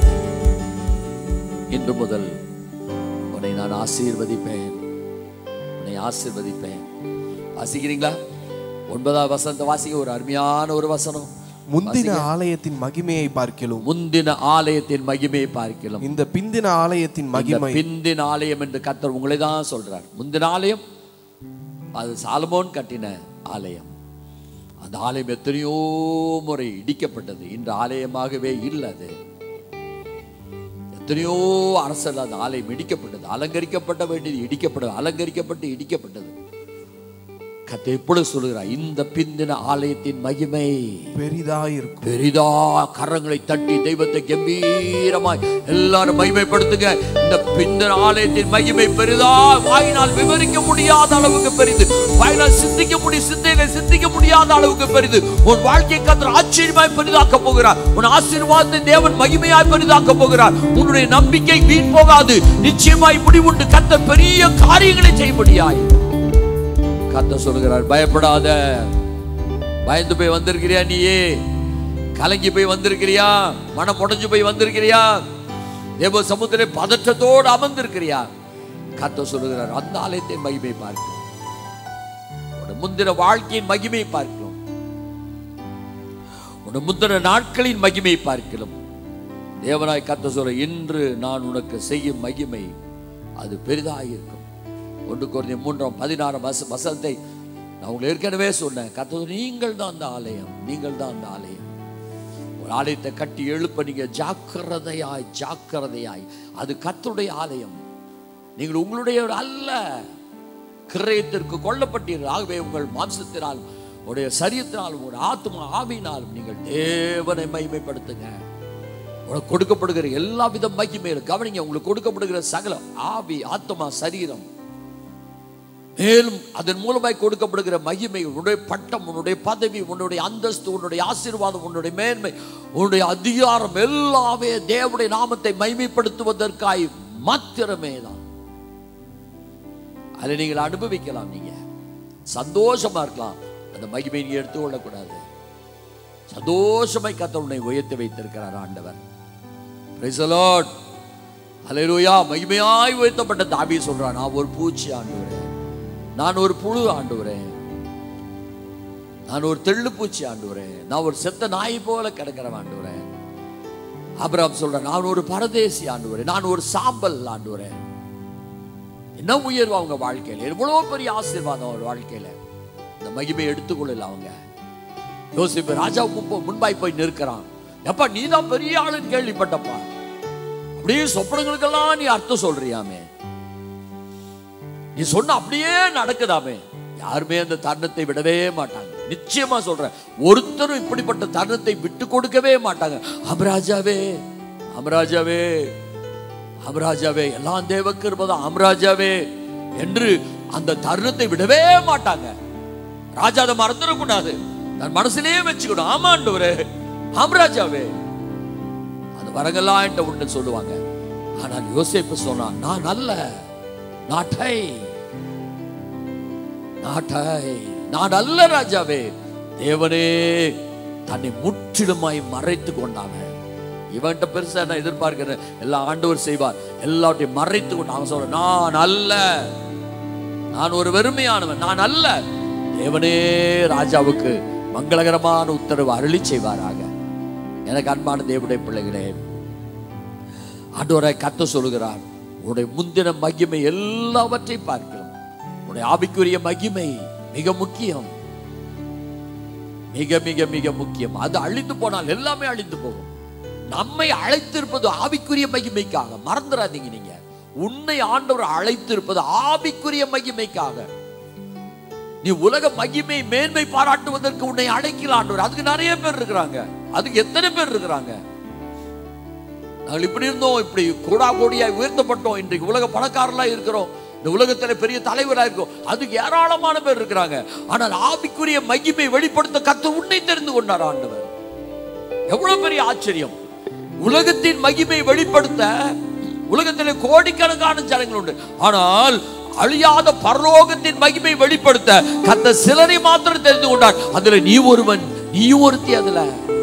இன்று முதல் உன்னை நான் ஆசீர்வதிப்பேன் உன்னை ஆசீர்வதிப்பேன் வாசிக்கிறீங்களா ஒன்பதாவது வசனத்தை வாசிக்க ஒரு அருமையான ஒரு வசனம் முந்தின ஆலயத்தின் மகிமையை பார்க்கிலும் முந்தின ஆலயத்தின் மகிமையை பார்க்கலாம் இந்த பிந்தின ஆலயத்தின் இந்த மகிமை பிந்தின ஆலயம் என்று கர்த்தர் உங்களை தான் சொல்றார் முந்தின ஆலயம் அது சாலமோன் கட்டின ஆலயம் அந்த ஆலயம் எத்தனையோ முறை இடிக்கப்பட்டது இன்று ஆலயமாகவே இல்லை அது எத்தனையோ அரசல் அந்த ஆலயம் இடிக்கப்பட்டது அலங்கரிக்கப்பட்ட வேண்டியது இடிக்கப்பட்டது அலங்கரிக்கப்பட்டு இடிக்கப்பட்டது கத்தை எப்பொழுது சொல்லுகிறார் இந்த பிந்தின ஆலயத்தின் மகிமை பெரிதாயிருக்கும் பெரிதா கரங்களை தட்டி தெய்வத்தை கம்பீரமாய் எல்லாரும் மகிமைப்படுத்துங்க இந்த பிந்தின ஆலயத்தின் மகிமை பெரிதா வாயினால் விவரிக்க முடியாத அளவுக்கு பெரிது வாயினால் சிந்திக்க முடிய சிந்தையில சிந்திக்க முடியாத அளவுக்கு பெரிது உன் வாழ்க்கை கத்தர் ஆச்சரியமாய் பெரிதாக்க போகிறார் உன் ஆசீர்வாதத்தை தேவன் மகிமையாய் பெரிதாக்க போகிறார் உன்னுடைய நம்பிக்கை வீண் போகாது நிச்சயமாய் முடிவுண்டு கத்தர் பெரிய காரியங்களை செய்யும்படியாய் கத்த சொல்கிறார் பயப்படாத பயந்து போய் வந்திருக்கிறியா நீயே கலங்கி போய் வந்திருக்கிறியா மனம் உடைஞ்சு போய் வந்திருக்கிறியா தேவ சமுத்திர பதற்றத்தோடு அமர்ந்திருக்கிறியா கத்த சொல்லுகிறார் அந்த ஆலயத்தின் மகிமை பார்க்கும் உன் முந்தின வாழ்க்கையின் மகிமை பார்க்கிறோம் உன் முந்தின நாட்களின் மகிமை பார்க்கிறோம் தேவனாய் கத்த சொல்ல இன்று நான் உனக்கு செய்யும் மகிமை அது பெரிதாக இருக்கும் ஒன்று குறைந்த மூன்றாம் பதினாறாம் வச வசனத்தை நான் உங்களுக்கு ஏற்கனவே சொன்னேன் கத்த நீங்கள் தான் அந்த ஆலயம் நீங்கள் தான் அந்த ஆலயம் ஒரு ஆலயத்தை கட்டி எழுப்ப நீங்க ஜாக்கிரதையாய் ஜாக்கிரதையாய் அது கர்த்தருடைய ஆலயம் நீங்கள் உங்களுடையவர் அல்ல கிரயத்திற்கு கொல்லப்பட்டீர்கள் ஆகவே உங்கள் மாம்சத்தினால் உடைய சரீரத்தினாலும் உங்களுடைய ஆத்மா ஆவியினாலும் நீங்கள் தேவனை மகிமைப்படுத்துங்க உனக்கு கொடுக்கப்படுகிற எல்லா வித மகிமையிலும் கவனிங்க உங்களுக்கு கொடுக்கப்படுகிற சகல ஆவி ஆத்மா சரீரம் மேலும் அதன் மூலமாய் கொடுக்கப்படுகிற மகிமை உன்னுடைய பட்டம் உன்னுடைய பதவி உன்னுடைய அந்தஸ்து உன்னுடைய ஆசீர்வாதம் உன்னுடைய மேன்மை உன்னுடைய அதிகாரம் எல்லாமே தேவனுடைய நாமத்தை மகிமைப்படுத்துவதற்காய் மாத்திரமே தான் அதை நீங்கள் அனுபவிக்கலாம் நீங்க சந்தோஷமா இருக்கலாம் அந்த மகிமை நீ எடுத்துக்கொள்ளக்கூடாது சந்தோஷமாய் கத்த உன்னை உயர்த்தி வைத்திருக்கிறார் ஆண்டவர் Praise the Lord. Hallelujah. மகிமையாய் உயர்த்தப்பட்ட தாபி சொல்றான் நான் ஒரு பூச்சி ஆண்டவரே நான் ஒரு புழு ஆண்டவரே நான் ஒரு தெள்ளு பூச்சி ஆண்டவரே நான் ஒரு செத்த நாய் போல கிடக்கிறேன் ஆண்டவரே அப்புறம் சொல்றேன் நான் ஒரு பரதேசி ஆண்டவரே நான் ஒரு சாம்பல் ஆண்டவரே என்ன உயர்வு அவங்க வாழ்க்கையில எவ்வளவு பெரிய ஆசீர்வாதம் அவர் வாழ்க்கையில இந்த மகிமை எடுத்துக்கொள்ளல அவங்க யோசிப்பு ராஜா முன்பு முன்பாய் போய் நிற்கிறான் எப்பா நீ தான் பெரிய ஆளுன்னு கேள்விப்பட்டப்பா அப்படியே சொப்பனங்களுக்கெல்லாம் நீ அர்த்தம் சொல்றியாமே நீ சொன்ன அப்படியே நடக்குதாமே யாருமே அந்த தருணத்தை விடவே மாட்டாங்க நிச்சயமா சொல்றேன் ஒருத்தரும் இப்படிப்பட்ட தருணத்தை விட்டு கொடுக்கவே மாட்டாங்க அமராஜாவே அமராஜாவே அமராஜாவே எல்லாம் தேவ கிருபதான் அமராஜாவே என்று அந்த தருணத்தை விடவே மாட்டாங்க ராஜா அதை மறந்துடக்கூடாது தன் மனசுலயே வச்சுக்கணும் ஆமாண்டவரே ஆம்ராஜாவே அது வரங்கெல்லாம் என்கிட்ட உண்டு சொல்லுவாங்க ஆனால் யோசேப்பு சொன்னான் நான் அல்ல நாட்டை நாட்டை நான் அல்ல ராஜாவே தேவனே தன்னை முற்றிலுமாய் மறைத்து கொண்டாங்க இவன்கிட்ட பெருசா நான் எதிர்பார்க்கிறேன் எல்லா ஆண்டவர் செய்வார் எல்லாத்தையும் மறைத்து கொண்டு அவன் சொல்ற நான் அல்ல நான் ஒரு வெறுமையானவன் நான் அல்ல தேவனே ராஜாவுக்கு மங்களகரமான உத்தரவு அருளி செய்வாராக எனக்கு அன்பான தேவனுடைய பிள்ளைகளே ஆண்டவரை கத்த சொல்லுகிறார் உன்னுடைய முந்தின மகிமை எல்லாவற்றையும் பார்க்கிறோம் உன்னுடைய ஆவிக்குரிய மகிமை மிக முக்கியம் மிக மிக மிக முக்கியம் அது அழிந்து போனால் எல்லாமே அழிந்து போகும் நம்மை அழைத்திருப்பது ஆவிக்குரிய மகிமைக்காக மறந்துடாதீங்க நீங்க உன்னை ஆண்டவர் அழைத்திருப்பது ஆவிக்குரிய மகிமைக்காக நீ உலக மகிமை மேன்மை பாராட்டுவதற்கு உன்னை அழைக்கல ஆண்டவர் அதுக்கு நிறைய பேர் இருக்கிறாங்க அதுக்கு எத்தனை பேர் இருக்கிறாங்க நாங்கள் இப்படி இருந்தோம் இப்படி கோடா கோடியா உயர்த்தப்பட்டோம் இன்றைக்கு உலக பணக்காரர்களா இருக்கிறோம் இந்த உலகத்துல பெரிய தலைவரா இருக்கோம் அதுக்கு ஏராளமான பேர் இருக்கிறாங்க ஆனால் ஆவிக்குரிய மகிமை வெளிப்படுத்த கத்த உன்னை தெரிந்து கொண்டார் ஆண்டவர் எவ்வளவு பெரிய ஆச்சரியம் உலகத்தின் மகிமை வெளிப்படுத்த உலகத்திலே கோடிக்கணக்கான ஜனங்கள் உண்டு ஆனால் அழியாத பரலோகத்தின் மகிமை வெளிப்படுத்த கத்த சிலரை மாத்திரம் தெரிந்து கொண்டார் அதுல நீ ஒருவன் நீயும் ஒருத்தி அதுல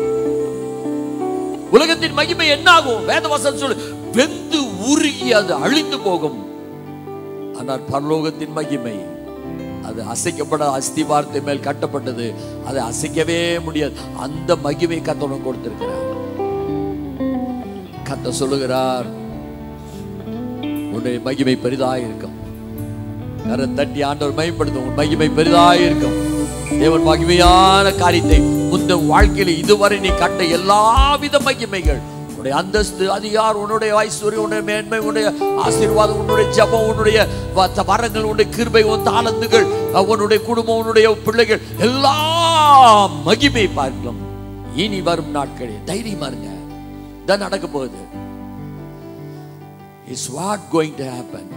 உலகத்தின் மகிமை என்ன ஆகும் வேதவசம் சொல்லு வெந்து உருகி அது அழிந்து போகும் ஆனால் பரலோகத்தின் மகிமை அது அசைக்கப்பட அஸ்திவாரத்தை மேல் கட்டப்பட்டது அதை அசைக்கவே முடியாது அந்த மகிமை கத்தவனும் கொடுத்திருக்கிறார் கத்த சொல்லுகிறார் உன்னுடைய மகிமை பெரிதாய் இருக்கும் கரை தட்டி ஆண்டவர் மகிமைப்படுத்தும் உன் மகிமை பெரிதாய் இருக்கும் தேவன் மகிமையான காரியத்தை முந்த வாழ்க்கையில இதுவரை நீ கண்ட எல்லாவித மகிமைகள் உன்னுடைய அந்தஸ்து அதிகாரம் உன்னுடைய ஐஸ்வர்யம் உன்னுடைய மேன்மை உன்னுடைய ஆசீர்வாதம் உன்னுடைய ஜபம் உன்னுடைய வ- வரங்கள் உன்னுடைய கிருபை உன் தாளந்துகள் உன்னுடைய குடும்பம் உன்னுடைய பிள்ளைகள் எல்லாம் மகிமை பார்க்கலாம் இனி வரும் நாட்களில் தைரியமா இருங்க இதான் நடக்க போகுது is what going to happen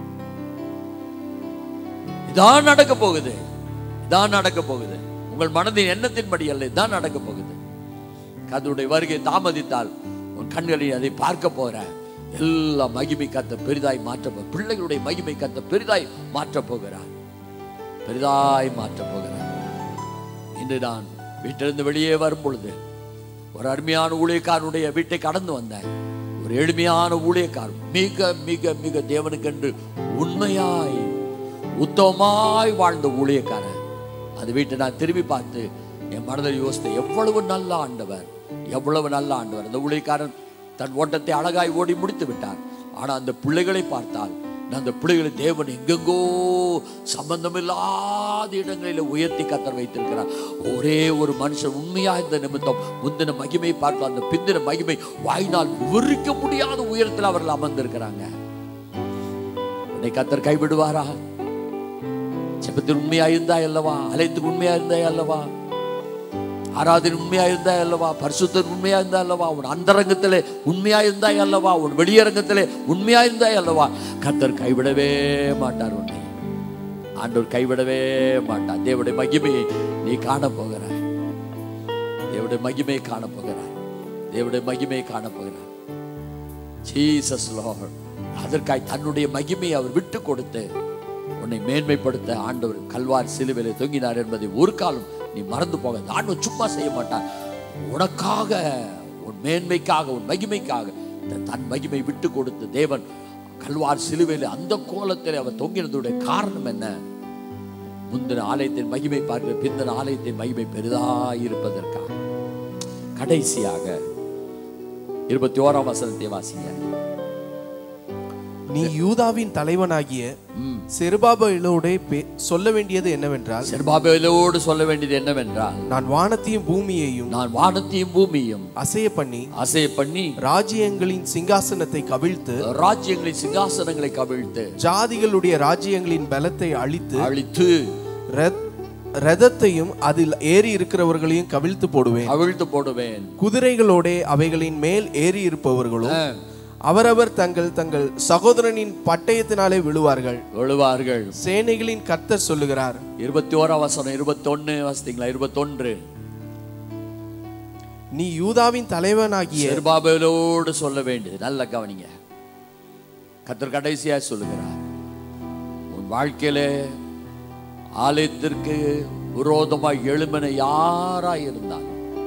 இதான் நடக்க போகுது இதான் நடக்க போகுது உங்கள் மனதின் எண்ணத்தின்படி அல்ல இதான் நடக்க போகுது கர்த்தருடைய வருகை தாமதித்தால் உன் கண்களில் அதை பார்க்க போற எல்லா மகிமை கத்த பெரிதாய் மாற்ற போ பிள்ளைகளுடைய மகிமை கத்த பெரிதாய் மாற்ற போகிறார் பெரிதாய் மாற்ற போகிறார் இன்று நான் வீட்டிலிருந்து வெளியே வரும் பொழுது ஒரு அருமையான ஊழியக்காரனுடைய வீட்டை கடந்து வந்தேன் ஒரு எளிமையான ஊழியக்காரன் மிக மிக மிக தேவனுக்கென்று உண்மையாய் உத்தமமாய் வாழ்ந்த ஊழியக்காரன் அந்த வீட்டை நான் திரும்பி பார்த்து என் மனதில் யோசித்தேன் எவ்வளவு நல்ல ஆண்டவர் எவ்வளவு நல்ல ஆண்டவர் அந்த ஊழியக்காரன் தன் ஓட்டத்தை அழகாய் ஓடி முடித்து விட்டார் ஆனா அந்த பிள்ளைகளை பார்த்தால் நான் அந்த பிள்ளைகளை தேவன் எங்கெங்கோ சம்பந்தமில்லாத இடங்களில் உயர்த்தி கத்தர் வைத்திருக்கிறார் ஒரே ஒரு மனுஷன் உண்மையா இந்த நிமித்தம் முந்தின மகிமை பார்க்கலாம் அந்த பிந்தின மகிமை வாயினால் விவரிக்க முடியாத உயரத்தில் அவர்கள் அமர்ந்திருக்கிறாங்க உன்னை கத்தர் கைவிடுவாரா ஜெபத்தில் உண்மையா இருந்தா அல்லவா அலைத்துக்கு உண்மையா இருந்தா அல்லவா ஆராதனை உண்மையா இருந்தா அல்லவா பரிசுத்தர் உண்மையா இருந்தா அல்லவா உன் அந்தரங்கத்திலே உண்மையா இருந்தா அல்லவா உன் வெளியரங்கத்திலே உண்மையா இருந்தா அல்லவா கர்த்தர் கைவிடவே மாட்டார் உன்னை ஆண்டவர் கைவிடவே மாட்டார் தேவனுடைய மகிமையை நீ காண போகிறாய் தேவனுடைய மகிமையை காண போகிறாய் தேவனுடைய மகிமையை காண போகிறாய் ஜீசஸ் லார்ட் அதற்காய் தன்னுடைய மகிமையை அவர் விட்டு கொடுத்து உன்னை மேன்மைப்படுத்த ஆண்டவர் கல்வார் சிலுவையிலே தொங்கினார் என்பதை ஒரு காலம் நீ மறந்து போக ஆண்டவர் சும்மா செய்ய மாட்டார் உனக்காக உன் மேன்மைக்காக உன் மகிமைக்காக இந்த தன் மகிமை விட்டு கொடுத்து தேவன் கல்வார் சிலுவையில் அந்த கோலத்தில் அவர் தொங்கினதுடைய காரணம் என்ன முந்தின ஆலயத்தின் மகிமை பார்க்கிற பிந்தின ஆலயத்தின் மகிமை பெரிதாய் இருப்பதற்காக கடைசியாக இருபத்தி ஓராம் வசனத்தை வாசிங்க நீ யூதாவின் தலைவனாகிய ம். செருபாபேலோடே பே- சொல்ல வேண்டியது என்னவென்றால் செருபாபேலோடு சொல்ல வேண்டியது என்னவென்றால் நான் வானத்தையும் பூமியையும் நான் வானத்தையும் பூமியும் அசைய பண்ணி அசைய பண்ணி ராஜ்யங்களின் சிங்காசனத்தை கவிழ்த்து ராஜ்யங்களின் சிங்காசனங்களை கவிழ்த்து ஜாதிகளுடைய ராஜ்யங்களின் பலத்தை அழித்து அழித்து ரத்- ரதத்தையும் அதில் ஏறி இருக்கிறவர்களையும் கவிழ்த்து போடுவேன் அவிழ்த்து போடுவேன் குதிரைகளோடே அவைகளின் மேல் ஏறி இருப்பவர்களும் ஆ, அவரவர் தங்கள் தங்கள் சகோதரனின் பட்டயத்தினாலே விழுவார்கள் விழுவார்கள் சேனைகளின் கர்த்தர் சொல்லுகிறார் இருபத்தி ஓராம் வசனம் இருபத்தொன்னு வசதிங்களா இருபத்தொன்று நீ யூதாவின் தலைவனாகிய செருபாபேலோடு சொல்ல வேண்டியது நல்ல கவனிங்க கத்தர் கடைசியா சொல்லுகிறார் உன் வாழ்க்கையிலே ஆலயத்திற்கு விரோதமாய் எழும்பின யாராய் இருந்தால்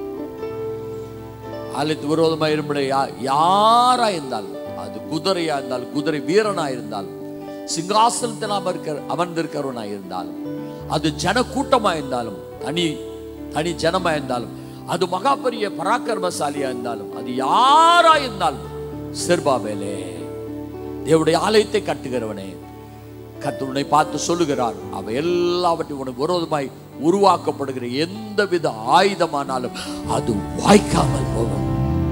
ஆலயத்து விரோதமாய் எழும்பின யா- யாரா இருந்தாலும் அது குதிரையா இருந்தாலும் குதிரை வீரனா இருந்தாலும் சிங்காசனத்தில் அமர்க்க அமர்ந்திருக்கிறவனா இருந்தாலும் அது ஜன கூட்டமா இருந்தாலும் தனி தனி ஜனமா இருந்தாலும் அது மகா பெரிய பராக்கிரமசாலியா இருந்தாலும் அது யாரா இருந்தாலும் செர்பாபேலே தேவனுடைய ஆலயத்தை கட்டுகிறவனே கர்த்தர் பார்த்து சொல்லுகிறார் அவ எல்லாவற்றையும் உனக்கு விரோதமாய் உருவாக்கப்படுகிற எந்தவித ஆயுதமானாலும் அது வாய்க்காமல் போகும்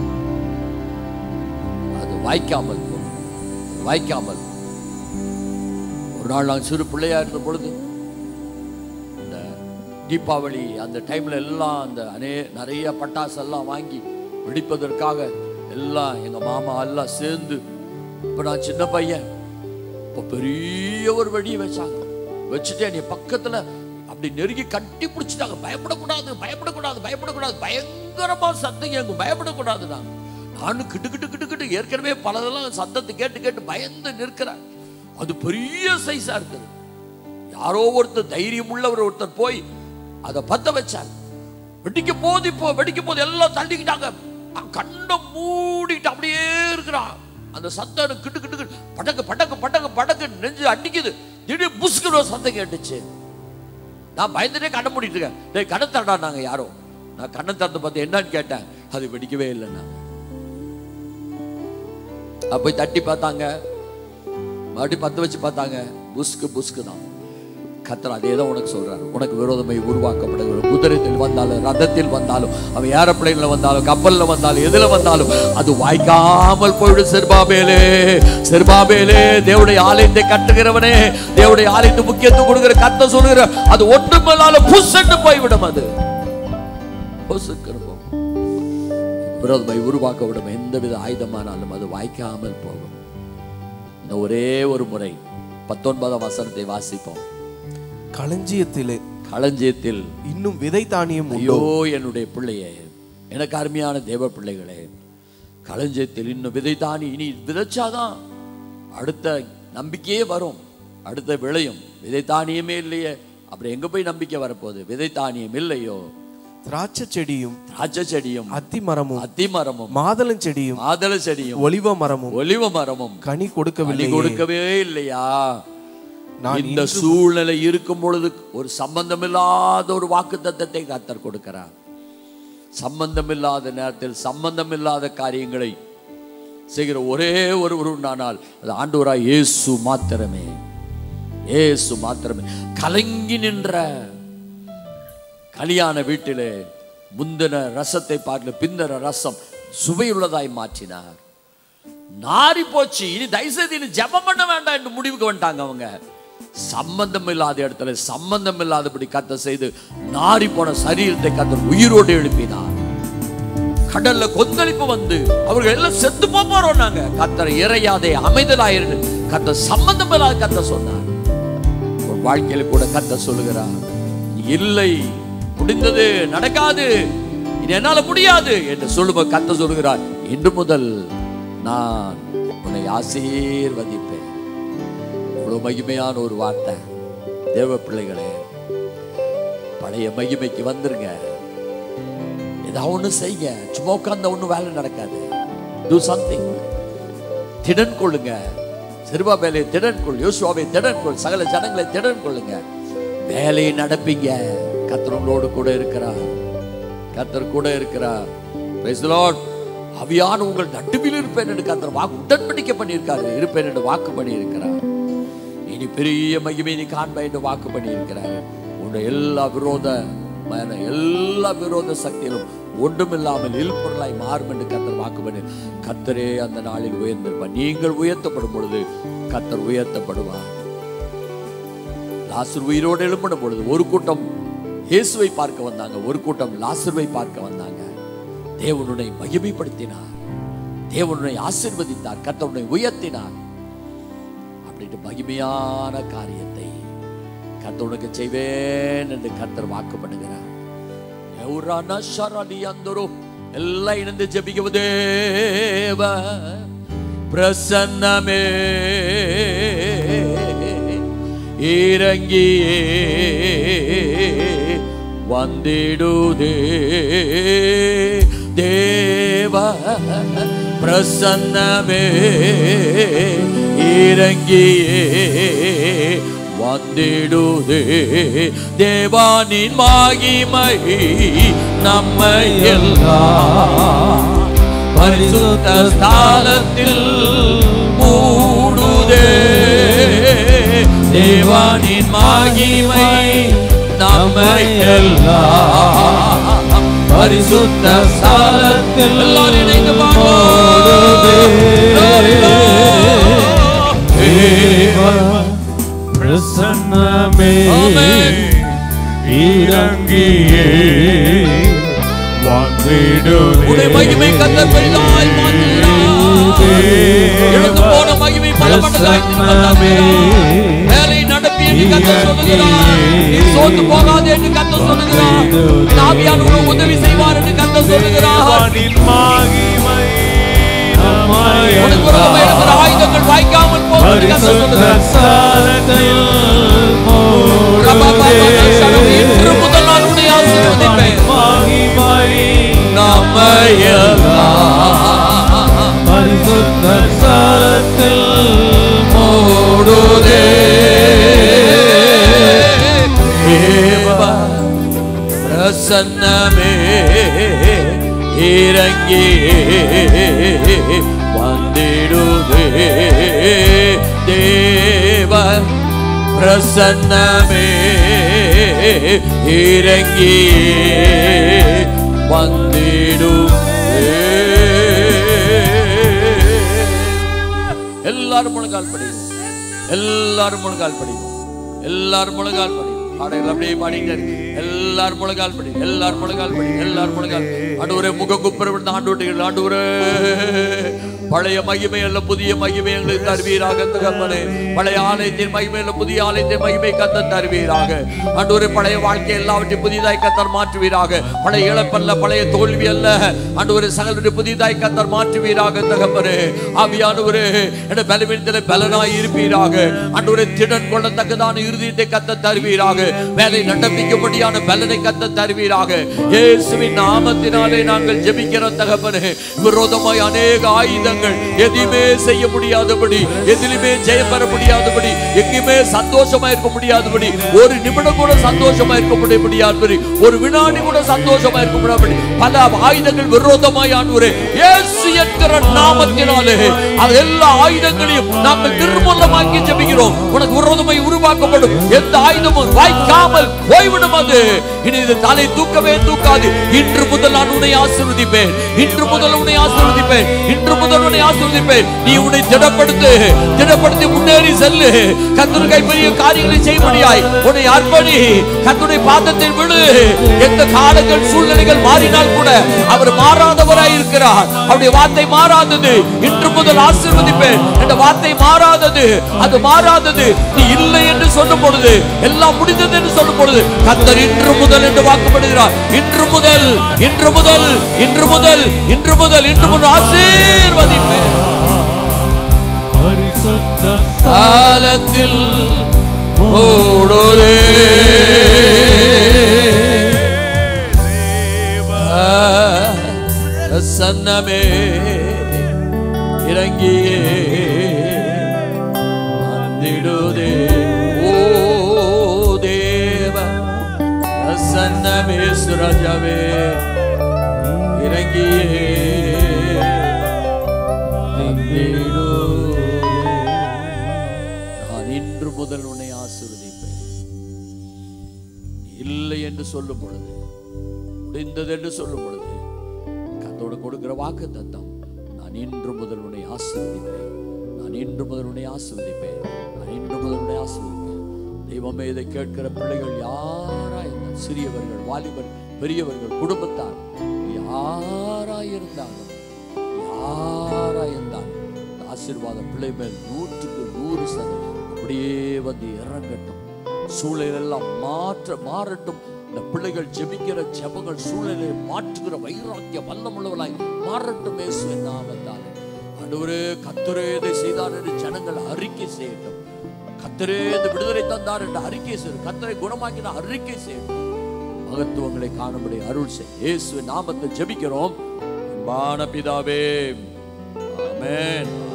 அது வாய்க்காமல் போகும் வாய்க்காமல் போகும். ஒரு நாள் நான் சிறு பிள்ளையா இருந்த பொழுது இந்த தீபாவளி அந்த டைம்ல எல்லாம் அந்த அநே நிறைய பட்டாசு எல்லாம் வாங்கி வெடிப்பதற்காக எல்லாம் எங்க மாமா எல்லாம் சேர்ந்து இப்ப நான் சின்ன பையன் இப்போ பெரிய ஒரு வெடியை வச்சாங்க வச்சுட்டு என்னை பக்கத்துல அப்படி நெருங்கி கட்டி பிடிச்சிட்டாங்க பயப்படக்கூடாது பயப்படக்கூடாது பயப்படக்கூடாது பயங்கரமா சத்தம் கேட்கும் பயப்படக்கூடாது நான் நானும் கிட்டு கிட்டு கிட்டு கிட்டு ஏற்கனவே பலதெல்லாம் சத்தத்தை கேட்டு கேட்டு பயந்து நிற்கிறேன் அது பெரிய சைஸா இருக்குது யாரோ ஒருத்தர் தைரியம் உள்ளவர் ஒருத்தர் போய் அதை பத்த வச்சார் வெடிக்க போது இப்போ வெடிக்க போது எல்லாம் தள்ளிக்கிட்டாங்க நான் கண்ணை மூடிட்டு அப்படியே இருக்கிறான் அந்த சத்தம் எனக்கு கிட்டு கிட்டு கிட்டு படக்கு படக்கு படக்கு படக்கு நெஞ்சு அடிக்குது திடீர் புஷ்குற ஒரு சத்தம் கேட்டுச்சு நான் பயந்துட்டே கண்ணை மூடிட்டு இருக்கேன் டேய் கண்ணை தரடா நாங்க யாரோ நான் கண்ணை திறந்து பார்த்து என்னன்னு கேட்டேன் அது வெடிக்கவே இல்லைன்னா அப்ப போய் தட்டி பார்த்தாங்க மறுபடியும் பத்த வச்சு பார்த்தாங்க புஸ்கு புஸ்கு தான் கத்தர் அதே தான் உனக்கு சொல்றாரு உனக்கு விரோதமாய் உருவாக்கப்படுகிற குதிரையில் வந்தாலும் ரதத்தில் வந்தாலும் அவன் ஏரோப்ளைன்ல வந்தாலும் கப்பல்ல வந்தாலும் எதுல வந்தாலும் அது வாய்க்காமல் போயிடும் செர்பாபேலே செர்பாபேலே தேவடைய ஆலயத்தை கட்டுகிறவனே தேவடைய ஆலயத்தை முக்கியத்துவம் கொடுக்கிற கத்த சொல்லுகிற அது ஒட்டுமல்லால புசண்டு போய்விடும் அது பொசுக்கிறோம் விரோதமாய் உருவாக்கப்படும் எந்தவித ஆயுதமானாலும் அது வாய்க்காமல் போகும் இந்த ஒரே ஒரு முறை பத்தொன்பதாம் வசனத்தை வாசிப்போம் களஞ்சியத்திலே களஞ்சியத்தில் இன்னும் விதை தானியம் உண்டோ ஐயோ என்னுடைய பிள்ளையே எனக்கு அருமையான தேவ பிள்ளைகளே களஞ்சியத்தில் இன்னும் விதைத்தானி இனி விதைச்சாதான் அடுத்த நம்பிக்கையே வரும் அடுத்த விளையும் விதைத்தானியமே இல்லையே அப்புறம் எங்க போய் நம்பிக்கை வரப்போகுது விதைத்தானியம் இல்லையோ திராட்சை செடியும் திராட்சை செடியும் அத்தி மரமும் அத்தி மரமும் மாதளம் செடியும் மாதள செடியும் ஒலிவ மரமும் ஒலிவ மரமும் கனி வழி கொடுக்கவில்லை கொடுக்கவே இல்லையா நான் இந்த சூழ்நிலை இருக்கும் பொழுது ஒரு சம்பந்தம் இல்லாத ஒரு வாக்கு தத்தத்தை கத்தர் கொடுக்கிறார் சம்பந்தம் இல்லாத நேரத்தில் சம்பந்தம் இல்லாத காரியங்களை செய்கிற ஒரே ஒரு உருவானால் அது ஆண்டவராய் இயேசு மாத்திரமே இயேசு மாத்திரமே கலங்கி நின்ற கல்யாண வீட்டிலே முந்தின ரசத்தை பார்க்க பிந்தின ரசம் சுவையுள்ளதாய் மாற்றினார் நாரி போச்சு இனி தயவுசெய்து இனி ஜெபம் பண்ண வேண்டாம் என்று முடிவுக்கு வந்துட்டாங்க அவங்க சம்பந்தம் இல்லாத இடத்துல சம்பந்தம் இல்லாதபடி கத்த செய்து நாரி போன சரீரத்தை கத்தர் உயிரோடு எழுப்பினார் கடல்ல கொந்தளிப்பு வந்து அவர்கள் எல்லாம் செத்து போறோம்னாங்க கத்தர் இறையாதே அமைதலாயிரு கத்த சம்பந்தம் இல்லாத கத்த சொன்னார் உன் வாழ்க்கையில கூட கத்த சொல்லுகிறார் இல்லை முடிந்தது நடக்காது இது என்னால முடியாது என்று சொல்லும்போது கத்த சொல்லுகிறார் இன்று முதல் நான் உன்னை ஆசீர்வதிப்பேன் இவ்வளவு மகிமையான ஒரு வார்த்தை தேவ பிள்ளைகளே பழைய மகிமைக்கு வந்துருங்க ஏதாவது ஒண்ணு செய்யுங்க சும்மா உட்கார்ந்த ஒண்ணும் வேலை நடக்காது டூ சம்திங் திடன் கொள்ளுங்க சிறுவா வேலையை திடன் கொள் யோசுவாவை திடன் கொள் சகல ஜனங்களை திடன் கொள்ளுங்க வேலையை நடப்பீங்க கர்த்தர் உங்களோடு கூட இருக்கிறார் கர்த்தர் கூட இருக்கிறார் Praise the Lord. அவியான உங்கள் நட்டுவில் இருப்பேன் என்று கர்த்தர் வாக்கு உடன்படிக்கை பண்ணியிருக்காரு இருப்பேன் என்று வாக்கு பண்ணியிருக்கிறார் இனி பெரிய மகிமை நீ காண்ப என்று வாக்கு பண்ணியிருக்கிறார் உன்னுடைய எல்லா விரோத மன எல்லா விரோத சக்தியிலும் ஒன்றுமில்லாமல் இல்பொருளாய் மாறும் என்று கத்தர் வாக்கு பண்ணி கத்தரே அந்த நாளில் உயர்ந்திருப்பார் நீங்கள் உயர்த்தப்படும் பொழுது கத்தர் உயர்த்தப்படுவார் லாசர் உயிரோடு எழும்பின பொழுது ஒரு கூட்டம் இயேசுவை பார்க்க வந்தாங்க ஒரு கூட்டம் லாசருவை பார்க்க வந்தாங்க தேவனுனை மகிமைப்படுத்தினார் தேவனுனை ஆசீர்வதித்தார் கத்தருனை உயர்த்தினார் அப்படின்ட்டு மகிமையான காரியத்தை கர்த்தர் செய்வேன் என்று கர்த்தர் வாக்கு பண்ணுகிறார் எவ்ரானா ஷரலி அந்தரோ எல்லாம் இணைந்து ஜெபிக்குவது தேவ பிரசன்னமே இறங்கியே வந்திடுதே தேவ பிரசன்னமே இறங்கியே வந்திடுதே தேவானின் மகிமை நம்மை எல்லாம் பரிசுத்த ஸ்தானத்தில் மூடுதே தேவானின் மகிமை நம்மை எல்லாம் பரிசுத்த ஸ்தானத்தில் எல்லாரும் இணைந்து பாடுவோம் பிரசன்னமே ஆமென். இறங்கியே உடைய மகிமை கத்தர் பெரிதாய் மாற்றுகிறார். இழந்து போன மகிமை பல மடங்காய் திரும்ப தருகிறார். வேலை நடப்பி என்று கத்தர் சொல்லுகிறார். நீ சோர்ந்து போகாதே என்று கத்தர் சொல்லுகிறார். என் ஆவியானவர் உனக்கு உதவி செய்வார் என்று கத்தர் சொல்லுகிறார். உனக்கு விரோதமாக இருக்கிற ஆயுதங்கள் வாய்க்காமல் போகும் என்று கத்தர் சொல்லுகிறார். ரபா பாபா சரணம். இன்று முதல் நான் உன்னை ஆசீர்வதிப்பேன். நம்மையெல்லாம் மூடுதே. தேவ பிரசன்னமே இறங்கி வந்திடுதே தேவ பிரசன்னமே இறங்கி வந்திடும் எல்லாரும் முழங்கால் படிக்கும் எல்லாரும் முழங்கால் படிக்கும் எல்லாரும் முழங்கால் படிக்கும் பாடைகள் அப்படியே பாடிட்டு இருக்கு எல்லாரும் முழங்கால் படி எல்லாரும் முழங்கால் படி எல்லாரும் முழங்கால் ஆண்டவரே முக குப்புற விழுந்த ஆண்டு ஆண்டவரே பழைய மகிமை அல்ல புதிய மகிமை எங்களுக்கு தருவீராக தகப்பனே பழைய ஆலயத்தின் மகிமை அல்ல புதிய ஆலயத்தின் மகிமை கத்த தருவீராக ஆண்டவரே பழைய வாழ்க்கை எல்லாவற்றையும் புதிதாய் கத்தர் மாற்றுவீராக பழைய இழப்பல்ல பழைய தோல்வி அல்ல ஆண்டவரே சகலுடைய புதிதாய் கத்தர் மாற்றுவீராக தகப்பனே ஆவியானவரே என பலவீனத்தில் பலனாய் இருப்பீராக ஆண்டவரே திடன் கொள்ளத்தக்கதான இருதயத்தை கத்த தருவீராக வேலை நடப்பிக்கும்படியான பலனை கத்த தருவீராக இயேசுவின் நாமத்தினாலே நாங்கள் ஜெபிக்கிற தகப்பனே விரோதமாய் அநேக ஆயுதங்கள் எதையுமே செய்ய முடியாதபடி எதிலுமே ஜெயம் பெற முடியாதபடி எங்கேயுமே சந்தோஷமா இருக்க முடியாதபடி ஒரு நிமிடம் கூட சந்தோஷமா இருக்க முடிய முடியாதபடி ஒரு வினாடி கூட சந்தோஷமா இருக்க முடியாதபடி பல ஆயுதங்கள் விரோதமாய் ஆண்டுவரே இயேசு என்கிற நாமத்தினாலே அது எல்லா ஆயுதங்களையும் நாங்கள் நிர்மூலமாக்கி ஜெபிக்கிறோம் உனக்கு விரோதமாய் உருவாக்கப்படும் எந்த ஆயுதமும் வாய்க்காமல் போய்விடும் அது இனி இது தலை தூக்கவே தூக்காது இன்று முதல் நான் உன்னை ஆசீர்வதிப்பேன் இன்று முதல் உன்னை ஆசீர்வதிப்பேன் இன்று முதல் உன்னை ஆசீர்வதிப்பேன் நீ உன்னை திடப்படுத்து திடப்படுத்தி முன்னேறி செல்லு கத்தர் கைப்பெரிய காரியங்களை செய்யும்படியாய் உன்னை அர்ப்பணி கத்தருடைய பாதத்தில் விழு எந்த காலங்கள் சூழ்நிலைகள் மாறினால் கூட அவர் மாறாதவராய் இருக்கிறார் அவருடைய வார்த்தை மாறாதது இன்று முதல் ஆசீர்வதிப்பேன் என்ற வார்த்தை மாறாதது அது மாறாதது நீ இல்லை என்று சொல்லும் பொழுது எல்லாம் முடிந்தது என்று சொல்லும் பொழுது கத்தர் இன்று முதல் என்று வாக்குப்படுகிறார் இன்று முதல் இன்று முதல் இன்று முதல் இன்று முதல் இன்று முதல் ஆசீர்வதிப்பேன் பரிசுத்த காலத்தில் ஓடுதே சன்னமே இறங்கியே வந்திடுதே ஓ தேவ சன்னமே சுரஜவே இறங்கியே நான் இன்று முதல் உன்னை ஆசீர்வதிப்பேன் இல்லை என்று சொல்லும் பொழுது முடிந்தது என்று சொல்லும் பொழுது கத்தோடு கொடுக்கிற வாக்கு தத்தம் நான் இன்று முதல் உன்னை ஆசீர்வதிப்பேன் நான் இன்று முதல் உன்னை ஆசீர்வதிப்பேன் நான் இன்று முதல் உன்னை ஆசீர்வதிப்பேன் தெய்வமே இதை கேட்கிற பிள்ளைகள் யாரா இருந்தால் சிறியவர்கள் வாலிபர் பெரியவர்கள் குடும்பத்தார் யாராய் இருந்தாலும் யாராய் இருந்தாலும் இந்த ஆசீர்வாதம் பிள்ளை மேல் நூற்றுக்கு நூறு சதவீதம் அப்படியே வந்து இறங்கட்டும் சூழல் எல்லாம் மாற்ற மாறட்டும் இந்த பிள்ளைகள் ஜெபிக்கிற ஜெபங்கள் சூழலை மாற்றுகிற வைராக்கிய வல்லமுள்ளவர்களாய் மாறட்டும் இயேசுவின் நாமத்தாலே ஆண்டவரே கத்தரே இதை செய்தார் என்று ஜனங்கள் அறிக்கை செய்யட்டும் கத்தரே இந்த விடுதலை தந்தார் என்று அறிக்கை செய்யட்டும் கத்தரை குணமாக்கின அறிக்கை செய்யட்டும் மகத்துவங்களை காணும்படி அருள் செய் இயேசுவின் நாமத்தை ஜெபிக்கிறோம் அன்பான பிதாவே ஆமென்